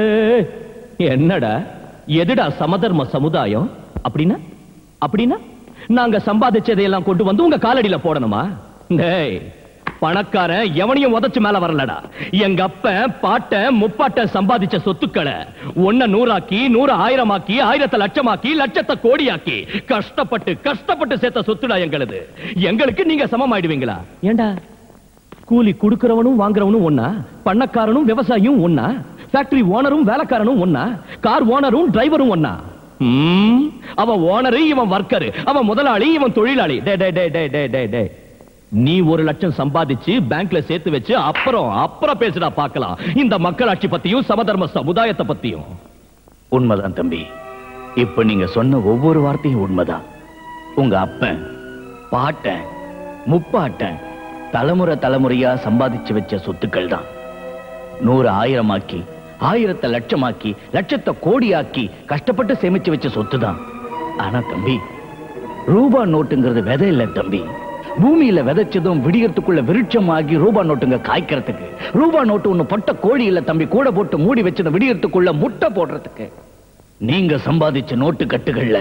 ஏய், என்னடா எதுடா சமதர்ம சமுதாயம் அப்படின்னா அப்படின்னா நாங்க சம்பாதிச்சதையெல்லாம் கொண்டு வந்து உங்க காலடியில போடணுமா டேய் பணக்காரன் எவனையும் உதைச்சு மேல வரலடா எங்க அப்ப பாட்ட முப்பாட்ட சம்பாதிச்ச சொத்துக்களை ஒன்ன நூறாக்கி நூறு ஆயிரமாக்கி ஆயிரத்தை லட்சமாக்கி லட்சத்தை கோடியாக்கி கஷ்டப்பட்டு கஷ்டப்பட்டு சேர்த்த சொத்துடா எங்களுது எங்களுக்கு நீங்க சமமாயிடுவீங்களா ஏண்டா கூலி குடுக்கிறவனும் வாங்குறவனும் ஒண்ணா பண்ணக்காரனும் விவசாயியும் ஒண்ணா ஃபேக்டரி ஓனரும் வேலைக்காரனும் ஒண்ணா கார் ஓனரும் டிரைவரும் ஒண்ணா ம், அவன் ஓனரு இவன் வர்க்கரு அவன் முதலாளி இவன் தொழிலாளி டே டே டே டே டே டே டே நீ ஒரு லட்சம் சம்பாதிச்சு பேங்க்ல சேர்த்து வச்சு அப்புறம் அப்புறம் பேசுடா பார்க்கலாம் இந்த மக்களாட்சி பத்தியும் சமதர்ம சமுதாயத்தை பத்தியும் உண்மைதான் தம்பி இப்ப நீங்க சொன்ன ஒவ்வொரு வார்த்தையும் உண்மைதான் உங்க அப்பன் பாட்டன் முப்பாட்டன் தலைமுறை தலைமுறையா சம்பாதிச்சு வச்ச சொத்துக்கள் தான் நூறு ஆயிரமாக்கி ஆயிரத்தை லட்சமாக்கி லட்சத்தை கோடியாக்கி கஷ்டப்பட்டு சேமிச்சு வச்ச சொத்து தான் ஆனா தம்பி ரூபா நோட்டுங்கிறது விதை இல்ல தம்பி பூமியில விதைச்சதும் விடியறதுக்குள்ள விருட்சமாகி ரூபா நோட்டுங்க காய்க்கிறதுக்கு ரூபா நோட்டு ஒண்ணு பொட்ட கோழி இல்ல தம்பி கூட போட்டு மூடி வச்சது விடியறதுக்குள்ள முட்டை போடுறதுக்கு நீங்க சம்பாதிச்ச நோட்டு கட்டுகள்ல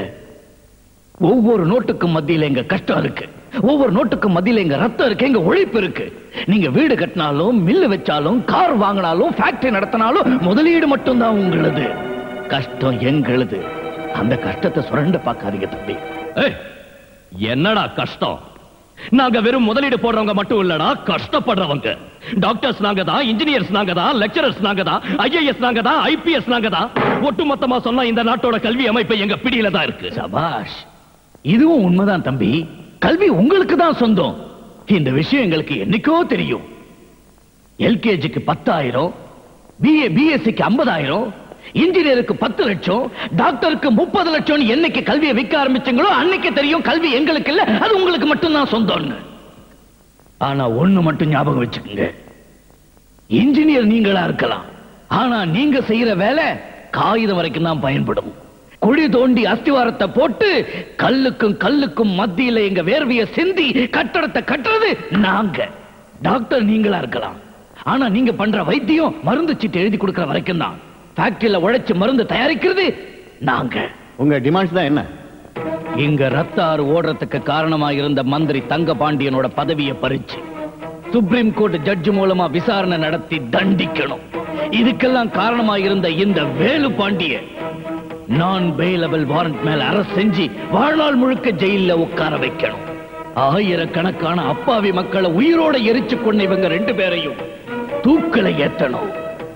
ஒவ்வொரு நோட்டுக்கும் மத்தியில எங்க கஷ்டம் இருக்கு ஒவ்வொரு நோட்டுக்கும் மத்தியில எங்க ரத்தம் இருக்கு எங்க உழைப்பு இருக்கு நீங்க வீடு கட்டினாலும் மில்லு வச்சாலும் கார் வாங்கினாலும் ஃபேக்டரி நடத்தினாலும் முதலீடு மட்டும்தான் உங்களது கஷ்டம் எங்களுது அந்த கஷ்டத்தை சுரண்ட பார்க்காதீங்க தம்பி ஏய், என்னடா கஷ்டம் நாங்க வெறும் முதலீடு போடுறவங்க மட்டும் இல்லடா கஷ்டப்படுறவங்க டாக்டர்ஸ் நாங்க தான் இன்ஜினியர்ஸ் நாங்க தான் லெக்சரர்ஸ் நாங்க தான் ஐஏஎஸ் நாங்க தான் ஐபிஎஸ் நாங்க தான் ஒட்டுமொத்தமா சொன்னா இந்த நாட்டோட கல்வி அமைப்பு எங்க பிடியில தான் இருக்கு சபாஷ் இதுவும் உண்மைதான் தம்பி கல்வி உங்களுக்கு தான் சொந்தம் இந்த விஷயம் எங்களுக்கு என்னைக்கோ தெரியும் எல்கேஜிக்கு பத்தாயிரம் பிஏ பிஎஸ்சிக்கு ஐம்பதாயிரம் இன்ஜினியருக்கு பத்து லட்சம் டாக்டருக்கு முப்பது லட்சம் என்னைக்கு கல்வியை விற்க ஆரம்பிச்சீங்களோ அன்னைக்கு தெரியும் கல்வி எங்களுக்கு இல்ல அது உங்களுக்கு மட்டும்தான் சொந்தம்னு ஆனா ஒண்ணு மட்டும் ஞாபகம் வச்சுக்கோங்க இன்ஜினியர் நீங்களா இருக்கலாம் ஆனா நீங்க செய்யற வேலை காகிதம் வரைக்கும் தான் பயன்படும் குழி தோண்டி அஸ்திவாரத்தை போட்டு கல்லுக்கும் கல்லுக்கும் மத்தியில எங்க வேர்வையை சிந்தி கட்டடத்தை கட்டுறது நாங்க டாக்டர் நீங்களா இருக்கலாம் ஆனா நீங்க பண்ற வைத்தியம் மருந்து சீட்டு எழுதி கொடுக்கிற வரைக்கும் தான் ஃபேக்டரியில உழைச்சு மருந்து தயாரிக்கிறது நாங்க உங்க டிமாண்ட்ஸ் தான் என்ன இங்க ரத்த ஆறு ஓடுறதுக்கு காரணமா இருந்த மந்திரி தங்க பாண்டியனோட பதவியை பறிச்சு சுப்ரீம் கோர்ட் ஜட்ஜ் மூலமா விசாரணை நடத்தி தண்டிக்கணும் இதுக்கெல்லாம் காரணமா இருந்த இந்த வேலு பாண்டிய நான் பெயிலபிள் வாரண்ட் மேல அரசு செஞ்சு வாழ்நாள் முழுக்க ஜெயில்ல உட்கார வைக்கணும் ஆயிரக்கணக்கான அப்பாவி மக்களை உயிரோட எரிச்சு கொண்ட இவங்க ரெண்டு பேரையும் தூக்கலை ஏத்தணும்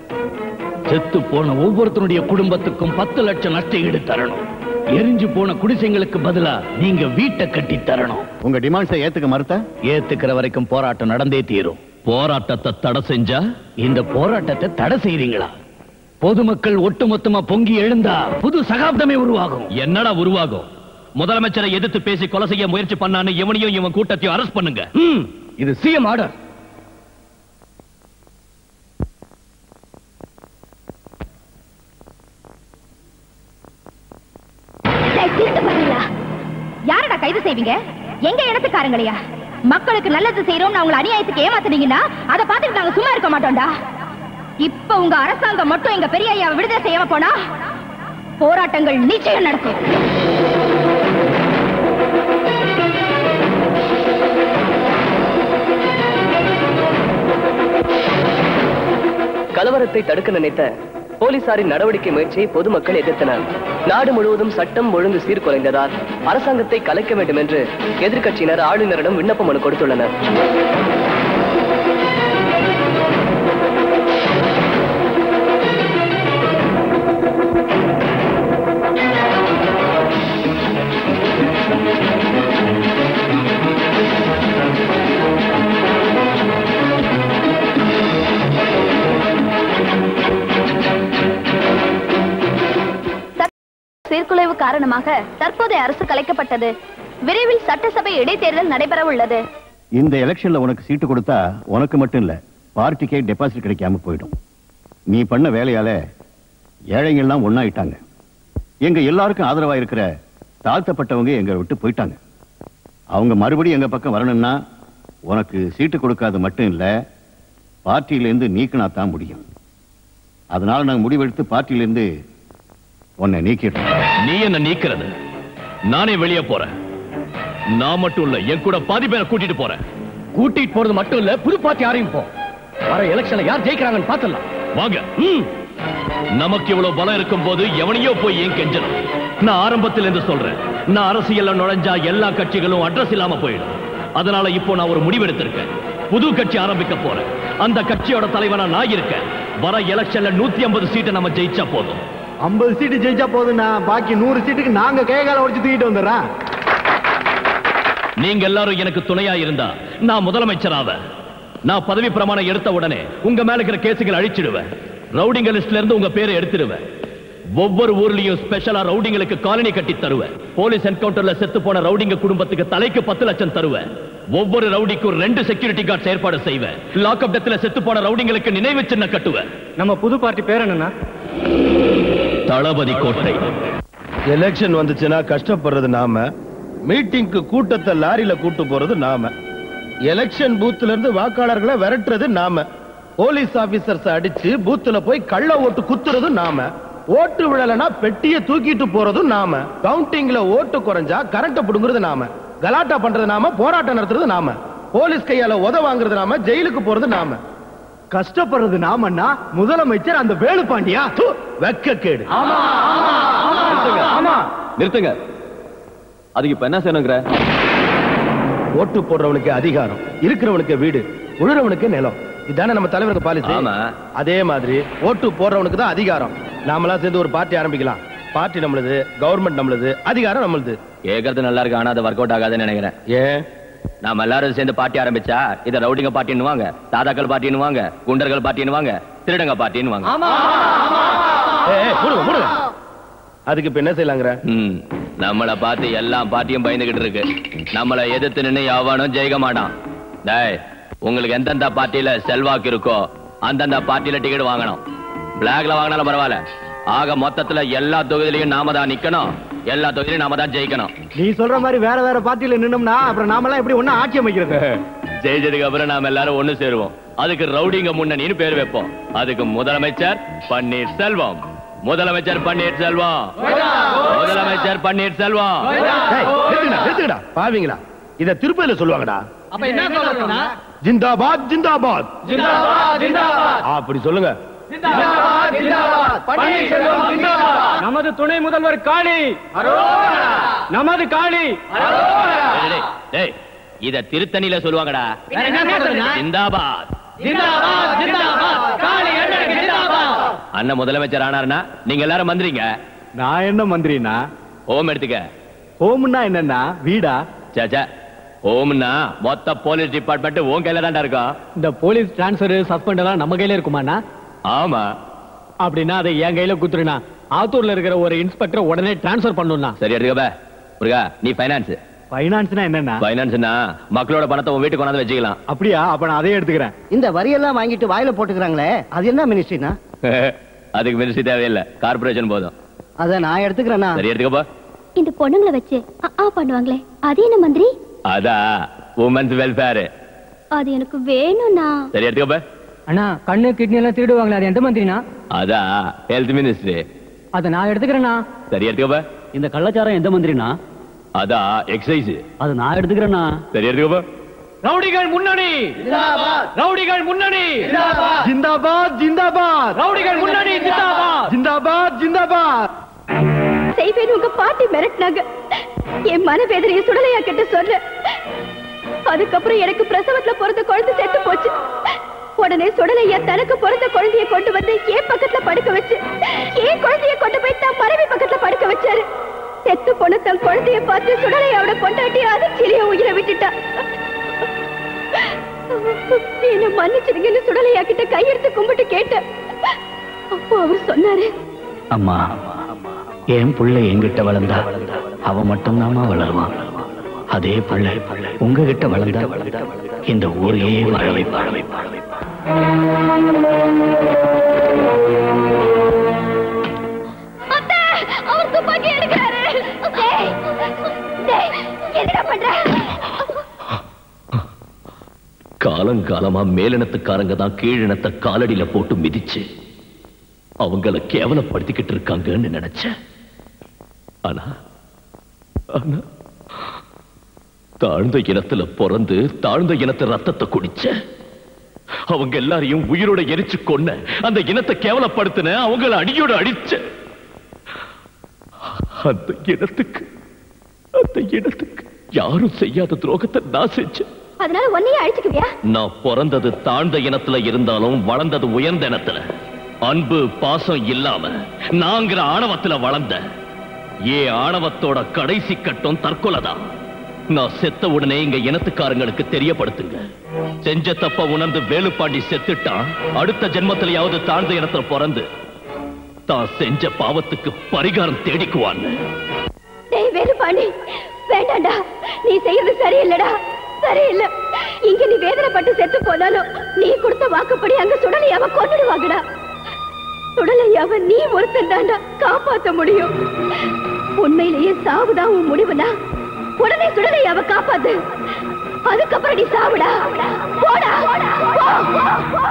செத்து போன ஒவ்வொருத்தருடைய குடும்பத்துக்கும் பத்து லட்சம் நஷ்ட ஈடு தரணும் எரிஞ்சு போன குடிசைங்களுக்கு பதிலா நீங்க வீட்டை கட்டி தரணும் உங்க டிமாண்ட்ஸை ஏத்துக்க மறுத்த ஏத்துக்கிற வரைக்கும் போராட்டம் நடந்தே தீரும் போராட்டத்தை தடை செஞ்சா இந்த போராட்டத்தை தடை செய்றீங்களா பொதுமக்கள் ஒட்டுமொத்தமா பொங்கி எழுந்தா புது சகாப்தமே உருவாகும் என்னடா உருவாகும் முதலமைச்சரை எதிர்த்து பேசி கொலை செய்ய முயற்சி பண்ணான்னு இவனையும் இவன் கூட்டத்தையும் அரெஸ்ட் பண்ணுங்க ம், இது சிஎம் ஆர்டர் டேய், திருட்டு பசங்களா. யாரடா கைது செய்வீங்க எங்க இடத்துக்காரங்களையா மக்களுக்கு நல்லது செய்யறோம் அவங்களை அநியாயத்துக்கு ஏமாத்துனீங்கன்னா அதை பார்த்துட்டு நாங்க சும்மா இருக்க மாட்டோம்டா இப்ப உங்க அரசாங்கம் மட்டும் எங்க பெரிய ஐயாவை விடுதலை செய்யாம போனா போராட்டங்கள் நிச்சயம் நடக்கும் கலவரத்தை தடுக்க நினைத்த போலீசாரின் நடவடிக்கை முயற்சியை பொதுமக்கள் எதிர்த்தனர் நாடு முழுவதும் சட்டம் ஒழுங்கு சீர்குலைந்ததால் அரசாங்கத்தை கலைக்க வேண்டும் என்று எதிர்க்கட்சியினர் ஆளுநரிடம் விண்ணப்ப மனு கொடுத்துள்ளனர் சீர்குலைவு காரணமாக தற்போதைய அரசு கலைக்கப்பட்டது விரைவில் சட்டசபை இடைத்தேர்தல் நடைபெற உள்ளது இந்த எலெக்ஷன்ல உனக்கு சீட்டு கொடுத்தா உனக்கு மட்டும் இல்ல பார்ட்டிக்கே டெபாசிட் கிடைக்காம போயிடும் நீ பண்ண வேலையால ஏழைங்க எல்லாம் ஒண்ணாயிட்டாங்க எங்க எல்லாருக்கும் ஆதரவா இருக்கிற தாழ்த்தப்பட்டவங்க எங்க விட்டு போயிட்டாங்க அவங்க மறுபடியும் எங்க பக்கம் வரணும்னா உனக்கு சீட்டு கொடுக்காது மட்டும் இல்ல பார்ட்டியிலேருந்து நீக்கினா தான் முடியும் அதனால நாங்க முடிவெடுத்து நான் மட்டும் இல்ல என் கூட பாதி பேரை கூட்டிட்டு போறேன் கூட்டிட்டு போறது மட்டும் இல்ல புது பார்ட்டி ஆரம்பிப்போம் வர எலெக்ஷன்ல யார் ஜெயிக்கிறாங்கன்னு பாத்துடலாம் வாங்க ம். நமக்கு இவ்வளவு பலம் இருக்கும் போது எவனையோ போய் ஏன் கெஞ்சணும் நான் ஆரம்பத்துல இருந்து சொல்றேன் நான் அரசியல்ல நுழைஞ்சா எல்லா கட்சிகளும் அட்ரஸ் இல்லாம போயிடும் அதனால இப்போ நான் ஒரு முடிவெடுத்திருக்கேன் புது கட்சி ஆரம்பிக்க போறேன் அந்த கட்சியோட தலைவனா நான் இருக்கேன் வர எலெக்ஷன்ல நூத்தி ஐம்பது சீட்டை நம்ம ஜெயிச்சா போதும் ஐம்பது சீட்டு ஜெயிச்சா போதும்னா பாக்கி நூறு சீட்டுக்கு நாங்க கை கால உடைச்சு தூக்கிட்டு வந்துடுறோம் நீங்க எல்லாரும் எனக்கு துணையா இருந்தா நான் முதலமைச்சராவ நான் பதவி பிரமாணம் எடுத்த உடனே உங்க மேல இருக்கிற கேசுகள் அழிச்சிடுவேன் ரவுடிங்க லிஸ்ட்ல இருந்து உங்க பேரை எடுத்துடுவேன் ஒவ்வொரு ஊர்லயும் ஸ்பெஷலா ரவுடிங்களுக்கு காலனி கட்டி தருவேன் போலீஸ் என்கவுண்டர்ல செத்து போன ரவுடிங்க குடும்பத்துக்கு தலைக்கு பத்து லட்சம் தருவேன் ஒவ்வொரு ரவுடிக்கும் ரெண்டு செக்யூரிட்டி கார்டு ஏற்பாடு செய்வேன் லாக்அப் டெத்ல செத்து போன ரவுடிங்களுக்கு நினைவு சின்ன கட்டுவேன் நம்ம புது பார்ட்டி பேர் என்னன்னா தளபதி கோட்டை எலெக்ஷன் வந்துச்சுன்னா கஷ்டப்படுறது நாம மீட்டிங்க்கு கூட்டத்தை லாரியில கூட்டு போறது நாம எலெக்ஷன் பூத்ல இருந்து வாக்காளர்களை விரட்டுறது நாம போலீஸ் ஆபீசர்ஸ் அடிச்சு பூத்துல போய் கள்ள ஓட்டு குத்துறது நாம ஓட்டு விழலைன்னா பெட்டியை தூக்கிட்டு போறதும் நாம கவுண்டிங்ல ஓட்டு குறைஞ்சா கரண்ட புடுங்குறது நாம கலாட்டா பண்றது நாம போராட்டம் நடத்துறது நாம போலீஸ் கையால உத வாங்குறது நாம ஜெயிலுக்கு போறது நாம கஷ்டப்படுறது நாமன்னா முதலமைச்சர் அந்த வேலுப்பாண்டியா வெக்க கேடு ஆமா நிறுத்துங்க அதுக்கு இப்ப என்ன செய்யணுங்கிற ஓட்டு போடுறவனுக்கு அதிகாரம் இருக்கிறவனுக்கு வீடு உழுறவனுக்கு நிலம் இதானே நம்ம தலைவருக்கு பாலிசி ஆமா. அதே மாதிரி ஓட்டு போடுறவனுக்கு தான் அதிகாரம் நாமெல்லாம் சேர்ந்து ஒரு பார்ட்டி ஆரம்பிக்கலாம் பார்ட்டி நம்மளுது கவர்மெண்ட் நம்மளுது அதிகாரம் நம்மளுது கேக்குறது நல்லா இருக்கு ஆனா அது ஒர்க் அவுட் ஆகாதுன்னு நினைக்கிறேன் ஏன் நாம எல்லாரும் சேர்ந்து பார்ட்டி ஆரம்பிச்சா இத ரவுடிங்க பார்ட்டின்னுவாங்க தாதாக்கள் பார்ட்டின்னுவாங்க குண்டர்கள் பார்ட்டின்னுவாங்க திருடங்க பார்ட்டின்னுவாங்க ஏய், ஏய், மூடுங்க, மூடுங்க. அதுக்கு இப்ப என்ன செய்யலாங்கிற ம், நம்மள பார்த்து எல்லா பார்ட்டியும் பயந்துகிட்டு இருக்கு நம்மள எதிர்த்து நின்னு எவனும் ஜெயிக்க மாட்டான் டேய் உங்களுக்கு எந்தெந்த பார்ட்டியில செல்வாக்கு இருக்கோ அந்தந்த பார்ட்டியில டிக்கெட் வாங்கணும் பிளாக்ல வாங்கினாலும் பரவாயில்ல ஆக மொத்தத்துல எல்லா தொகுதியிலையும் நாம தான் நிக்கணும் எல்லா தொகுதியிலும் நாம தான் ஜெயிக்கணும் நீ சொல்ற மாதிரி வேற வேற பார்ட்டியில நின்னோம்னா அப்புறம் நாமெல்லாம் எப்படி ஒண்ணு ஆட்சி அமைக்கிறது ஜெயிச்சதுக்கு அப்புறம் நாம எல்லாரும் ஒண்ணு சேருவோம் அதுக்கு ரவுடிங்க முன்னணின்னு பேர் வைப்போம் அதுக்கு முதலமைச்சர் பன்னீர் செல்வம் முதலமைச்சர் பன்னீர் செல்வம் முதலமைச்சர் பன்னீர் செல்வம் ஏய், நிறுத்துங்கடா, நிறுத்துங்கடா பாவீங்களா இத திருப்பதியில சொல்லுவாங்கடா அப்ப என்ன சொல்லணும்னா ஜிந்தாபாத் ஜிந்தாபாத் ஜிந்தாபாத் ஜிந்தாபாத் அப்படி சொல்லுங்க ஜிந்தாபாத் ஜிந்தாபாத் பன்னீர்செல்வம் ஜிந்தாபாத் நமது துணை முதல்வர் காளி நமது காளி டேய், டேய், டேய், இத திருத்தணியில சொல்லுவாங்கடா வேற என்ன சொல்லுங்க? ஜிந்தாபாத் ஜிந்தாபாத் ஜிந்தாபாத் காளி அண்ணனுக்கு ஜிந்தாபாத் அண்ணன் முதலமைச்சர் ஆனாருன்னா நீங்க எல்லாரும் மந்திரிங்க நான் என்ன மந்திரினா ஹோம் எடுத்துக்க ஹோம்னா என்னன்னா வீடா சேச்சா ஹோம்னா மொத்த போலீஸ் டிபார்ட்மெண்ட் உன் கையில தான்டா இருக்கும் இந்த போலீஸ் டிரான்ஸ்பர் சஸ்பெண்ட் எல்லாம் நம்ம கையில இருக்குமாண்ணா ஆமா அப்படின்னா அதை என் கையில குத்துருண்ணா ஆத்தூர்ல இருக்கிற ஒரு இன்ஸ்பெக்டர் உடனே டிரான்ஸ்பர் பண்ணணும்னா சரி எடுத்துக்க பே. முருகா நீ ஃபைனான்ஸ் பைனான்ஸ்னா என்னன்னா ஃபைனான்ஸ்னா மக்களோட பணத்தை உன் வீட்டுக்கு கொண்டாந்து வச்சுக்கலாம் அப்படியா அப்ப நான் அதையே எடுத்துக்கிறேன் இந்த வரியெல்லாம் வாங்கிட்டு வாயில போட்டுக்கிறாங்களே அது என்ன மினிஸ்ட்ரினா அதுக்கு மினிஸ்ட்ரி தேவையில்லை கார்பரேஷன் போதும் அத நான் எடுத்துக்கிறேன்னா சரி எடுத்துக்கப்பா இந்த பொண்ணுங்களை வச்சு அ, ஆ பண்ணுவாங்களே அது என்ன மந்திரி அதான் உமன்ஸ் வெல்ஃபேர் அது எனக்கு வேணும்னா சரி எடுத்துக்கப்பா அண்ணா கண்ணு கிட்னி எல்லாம் திருடுவாங்களே அது எந்த மந்திரினா அதான் ஹெல்த் மினிஸ்ட்ரி அதை நான் எடுத்துக்கிறேண்ணா சரி எடுத்துக்கப்பா இந்த கள்ளச்சாரம் எந்த மந்திரினா அதான் எக்ஸசைஸ் அது நான் எடுத்துக்கிறேன்னா சரி எடுத்துக்கப்பா ரவுடிகள் முன்னணி ரவுடிகள் முன்னணி ஜிந்தாபாத் ஜிந்தாபாத் ரவுடிகள் முன்னணி ஜிந்தாபாத் ஜிந்தாபாத் ஜிந்தாபாத் செய்வேன் உங்க பாட்டி மிரட்டினாங்க என் மனவேதனையை சுடலையா கிட்ட சொன்னேன் அதுக்கப்புறம் எனக்கு பிரசவத்துல பிறந்த குழந்தை செத்து போச்சு உடனே சுடலையா தனக்கு பிறந்த குழந்தைய கொண்டு வந்து என் பக்கத்துல படுக்க வச்சு என் குழந்தைய கொண்டு போய் தான் மனைவி பக்கத்துல படுக்க வச்சாரு செத்து போன தன் குழந்தைய பார்த்து சுடலையாவோட கொண்டாட்டி அதிர்ச்சியிலேயே உயிரை விட்டுட்டா என்ன மன்னிச்சிருங்கன்னு சுடலையா கிட்ட கையெடுத்து கும்பிட்டு கேட்டேன் அப்போ அவர் சொன்னாரு அம்மா என் புள்ள என்கிட்ட வளர்ந்தா அவ மட்டும்தாம்மா வளருவான் அதே புள்ள உங்ககிட்ட வளர்ந்தா இந்த ஊரையே வாழ வைப்பாழ வைப்பாழ அத்தை அவர் துப்பாக்கி எடுக்கிறாரு டேய் டேய் என்னடா பண்ற காலங்காலமா மேலினத்துக்காரங்க தான் கீழினத்தை காலடியில போட்டு மிதிச்சு அவங்கள கேவலப்படுத்திக்கிட்டு இருக்காங்கன்னு நினைச்சேன் ஆனா ஆனா தாழ்ந்த இனத்துல பிறந்து தாழ்ந்த இனத்து ரத்தத்தை குடிச்ச அவங்க எல்லாரையும் உயிரோட எரிச்சு கொன்ன அந்த இனத்தை கேவலப்படுத்தின அவங்கள அடியோட அடிச்ச அந்த இனத்துக்கு அந்த இனத்துக்கு யாரும் செய்யாத துரோகத்தை நான் செஞ்சேன் அதனால உன்னையே அழிச்சுக்குவியா நான் பிறந்தது தாழ்ந்த இனத்துல இருந்தாலும் வளர்ந்தது உயர்ந்த இனத்துல அன்பு பாசம் இல்லாம நாங்கிற ஆணவத்துல வளர்ந்த ஏ ஆணவத்தோட கடைசி கட்டம் தற்கொலைதான் நான் செத்த உடனே இங்க இனத்துக்காரங்களுக்கு தெரியப்படுத்துங்க செஞ்ச தப்ப உணர்ந்து வேலுப்பாண்டி செத்துட்டான் அடுத்த ஜென்மத்திலேயாவது தாழ்ந்த இனத்துல பிறந்து தான் செஞ்ச பாவத்துக்கு பரிகாரம் தேடிக்குவான்னு டேய் வேலுப்பாண்டி வேண்டாம்டா நீ செய்யறது சரியில்லடா சரியில்லை இங்க நீ வேதனைப்பட்டு செத்து போனாலும் நீ கொடுத்த வாக்குப்படி அங்க சுடலையாவ கொன்னுடுவாங்கடா சுடலையாவ நீ ஒருத்தன் தாண்டா காப்பாத்த முடியும் உண்மையிலேயே சாவுதான் உன் முடிவுனா உடனே சுடலையாவ காப்பாத்து அதுக்கப்புறம் நீ சாவுடா போடா போ, போ, போ.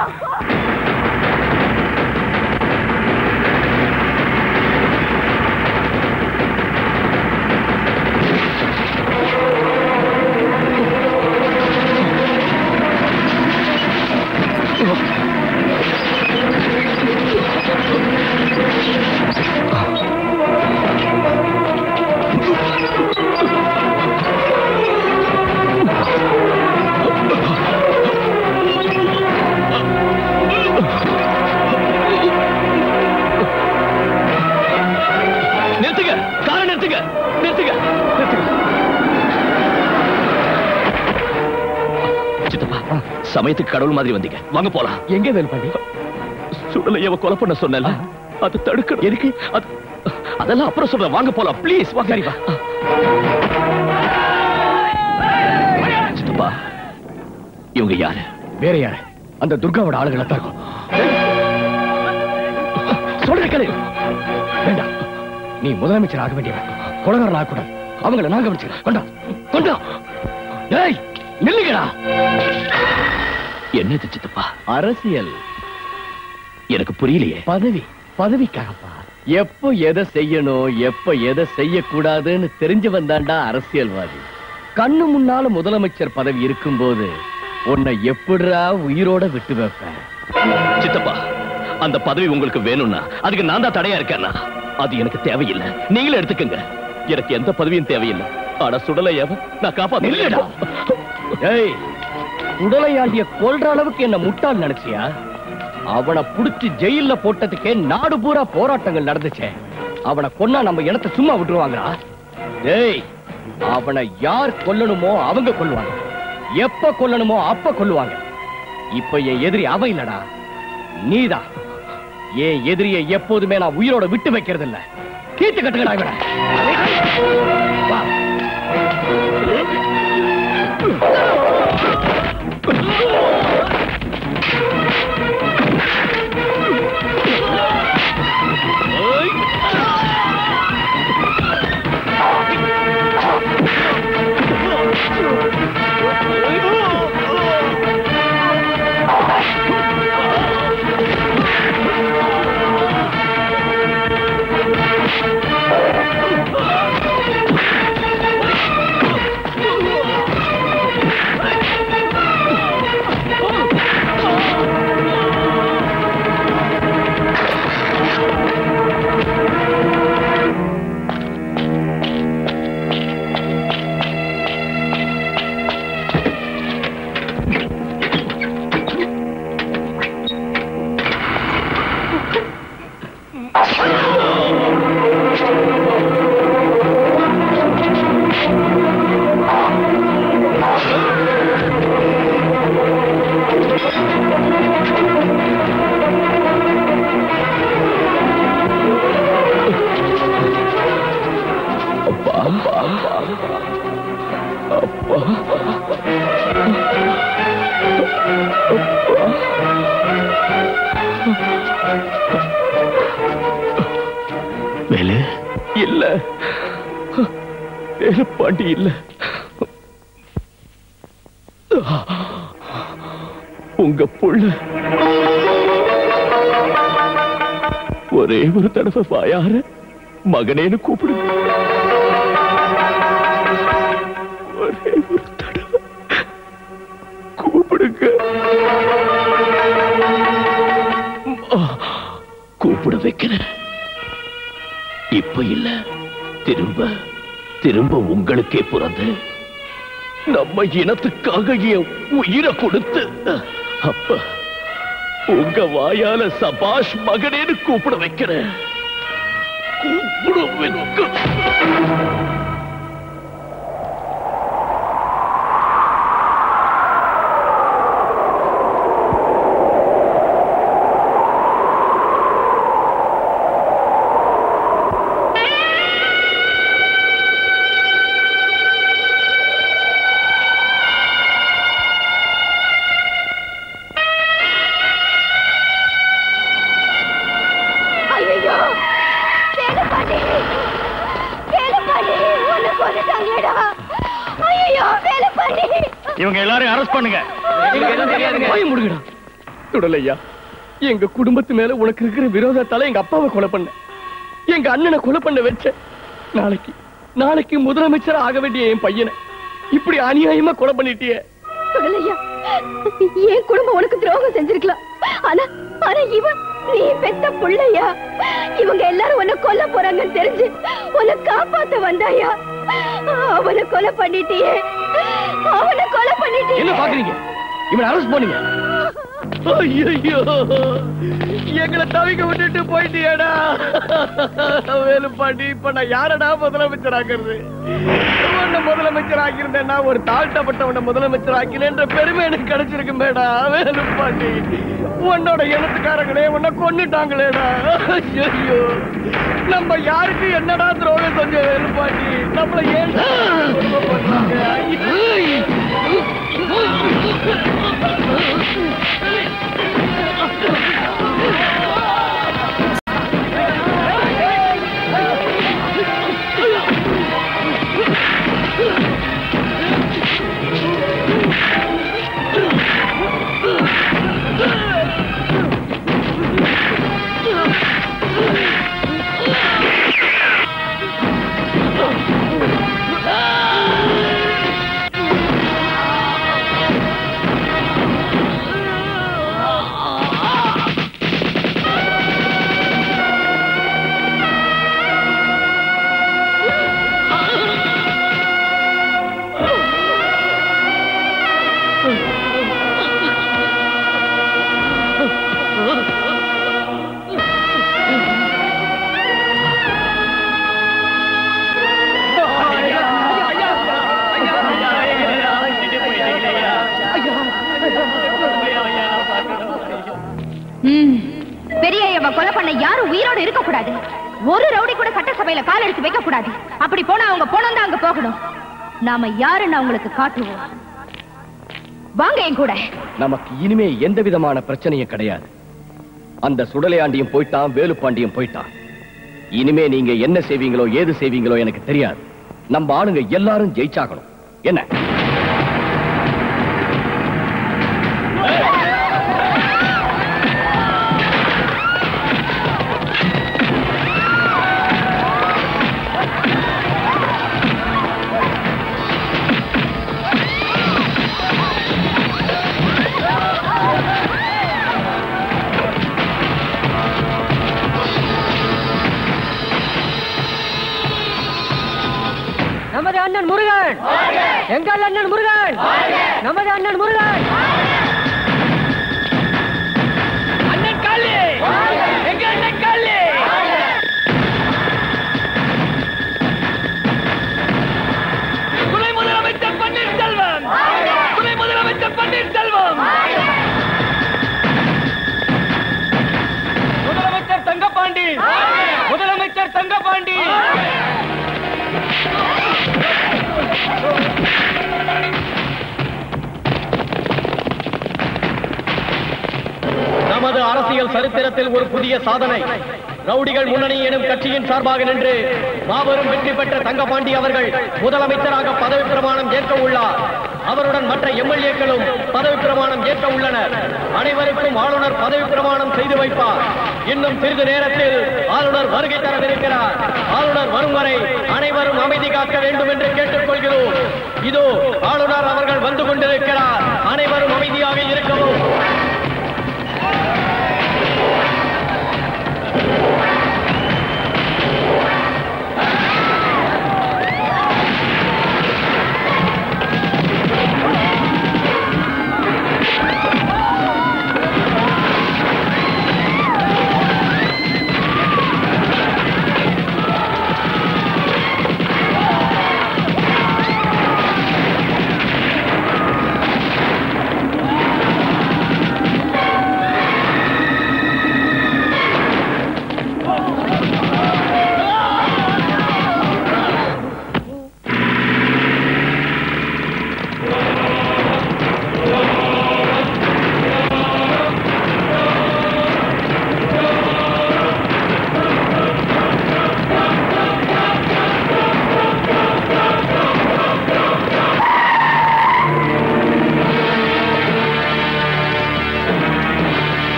நிறுத்துங்க காரை நிறுத்துங்க நிறுத்துங்க நிறுத்துங்க சித்தப்பா சமயத்துக்கு கடவுள் மாதிரி வந்தீங்க வாங்க போலாம் எங்க வேலுப்பாண்டி சுடலையவ கொலை பண்ண சொன்னல அது தடுக்கணும் எதுக்கு அது அதெல்லாம் அப்புறம் சொல்றேன் வாங்க போலாம் ப்ளீஸ் வாங்க வா சித்தப்பா இவங்க யாரு வேற யாரு அந்த துர்காவோட ஆளுகளை தான் இருக்கும் சொல்ற கேளு வேண்டாம் நீ முதலமைச்சர் ஆக வேண்டியவன் கொலகாரன் ஆகக்கூடாது அவங்கள நான் கவனிச்சுக்கிறேன் கொண்டா கொண்டா டேய் நில்லுங்கடா என்னது சித்தப்பா அரசியல் எனக்கு புரியலையே பதவி பதவிக்காகப்பா எப்போ எதை செய்யணும் எப்ப எதை செய்யக்கூடாதுன்னு தெரிஞ்சு வந்தாண்டா அரசியல்வாதி கண்ணு முன்னால முதலமைச்சர் பதவி இருக்கும்போது உன்னை எப்படிடா உயிரோட விட்டு வைப்பேன் சித்தப்பா அந்த பதவி உங்களுக்கு வேணும்னா அதுக்கு நான் தான் தடையா இருக்கேன்னா அது எனக்கு தேவையில்லை நீங்களே எடுத்துக்கங்க எனக்கு எந்த பதவியும் தேவையில்லை ஆனா சுடலையாவ நான் நில்லுடா. காப்பாத்த ஏய் உடலையாண்டிய கொல்ற அளவுக்கு என்ன முட்டாள் நினைச்சியா அவனை புடிச்சு ஜெயில்ல போட்டதுக்கே நாடு பூரா போராட்டங்கள் நடந்துச்சே அவனை கொன்னா நம்ம இனத்தை சும்மா விட்டுருவாங்களா டேய் அவனை யார் கொல்லணுமோ அவங்க கொல்லுவாங்க எப்ப கொல்லணுமோ அப்ப கொல்லுவாங்க இப்ப என் எதிரி அவன் இல்லடா நீதான் என் எதிரியை எப்போதுமே நான் உயிரோட விட்டு வைக்கிறது இல்ல கீத்து கட்டுக்கடா இவனை வா அப்பா அப்பா அப்பா அப்பா வேலு இல்ல வேலு பாண்டி இல்ல உங்க புள்ள ஒரே ஒரு தடவை வாயார மகனேன்னு கூப்பிடு ஒரே ஒரு வைக்கிறேன் இப்ப இல்ல திரும்ப திரும்ப உங்களுக்கே பிறந்து நம்ம இனத்துக்காக என் உயிரை கொடுத்து அப்ப உங்க வாயால சபாஷ் மகனேன்னு கூப்பிட வைக்கிறேன் கூப்பிட வைக்க ஐயோ வேலுப்பாண்டி வேலுப்பாண்டி உன்னை கொண்டுட்டாங்கடா ஐயோ வேலுப்பாண்டி இவங்க எல்லாரையும் அரெஸ்ட் பண்ணுங்க போய் முடுங்கடா துடலையா எங்க குடும்பத்து மேல உனக்கு இருக்கிற விரோதத்தால எங்க அப்பாவை கொலை பண்ண எங்க அண்ணனை கொலை பண்ண வச்ச நாளைக்கு நாளைக்கு முதலமைச்சர் ஆக வேண்டிய என் பையனை இப்படி அநியாயமா கொலை பண்ணிட்டியே சுடலையா என் குடும்பம் உனக்கு துரோகம் செஞ்சிருக்கலாம் ஆனா ஆனா இவன் நீ பெத்த புள்ளையா இவங்க எல்லாரும் உன்னை கொல்ல போறாங்கன்னு தெரிஞ்சு உன்னை காப்பாத்த வந்தாயா அவனை கொலை பண்ணிட்டியே அவனை கொலை பண்ணிட்டியே என்ன பாக்குறீங்க இவனை அரெஸ்ட் பண்ணுங்க ஐயோ எங்களை தவிக்க விட்டுட்டு போயிட்டியடா வேலுப்பாண்டி இப்ப நான் யாரடா முதலமைச்சர் ஆக்குறது உன்னை முதலமைச்சர் ஆக்கியிருந்தேன்னா ஒரு தாழ்த்தப்பட்டவன முதலமைச்சர் ஆக்கினேன்ற பெருமை எனக்கு கிடைச்சிருக்கு மேடா வேலுப்பாண்டி உன்னோட இனத்துக்காரங்களே உன்னை கொன்னுட்டாங்களேடா ஐயோ நம்ம யாருக்கு என்னடா துரோகம் செஞ்ச வேலுப்பாண்டி நம்மள ஏன் ம். பெரிய ஐயாவை கொலை பண்ண யாரும் உயிரோட இருக்க கூடாது ஒரு ரவுடி கூட சட்டசபையில கால் எடுத்து வைக்க கூடாது அப்படி போனா அவங்க போனோம் தான் அங்க போகணும் நாம யாருன்னு அவங்களுக்கு காட்டுவோம் வாங்க என் கூட நமக்கு இனிமே எந்த விதமான பிரச்சனையும் கிடையாது அந்த சுடலையாண்டியும் போயிட்டான் வேலுப்பாண்டியும் போயிட்டான் இனிமே நீங்க என்ன செய்வீங்களோ ஏது செய்வீங்களோ எனக்கு தெரியாது நம்ம ஆளுங்க எல்லாரும் ஜெயிச்சாகணும் என்ன நமது அண்ணன் முருகன் எங்கள் அண்ணன் முருகன் நமது அண்ணன் முருகன் அண்ணன் காளி எங்க அண்ணன் காளி துணை முதலமைச்சர் பன்னீர்செல்வம் துணை முதலமைச்சர் பன்னீர்செல்வம் முதலமைச்சர் தங்கபாண்டி முதலமைச்சர் தங்கபாண்டி நமது அரசியல் சரித்திரத்தில் ஒரு புதிய சாதனை ரவுடிகள் முன்னணி எனும் கட்சியின் சார்பாக நின்று மாபெரும் வெற்றி பெற்ற தங்கபாண்டி அவர்கள் முதலமைச்சராக பதவி பிரமாணம் ஏற்க உள்ளார் அவருடன் மற்ற எம்எல்ஏக்களும் பதவி பிரமாணம் ஏற்க உள்ளனர் அனைவருக்கும் ஆளுநர் பதவி பிரமாணம் செய்து வைப்பார் இன்னும் சிறிது நேரத்தில் ஆளுநர் வருகை தரவிருக்கிறார் ஆளுநர் வரும் வரை அனைவரும் அமைதி காக்க வேண்டும் என்று கேட்டுக்கொள்கிறோம் இதோ ஆளுநர் அவர்கள் வந்து கொண்டிருக்கிறார் அனைவரும் அமைதியாக இருக்கவும்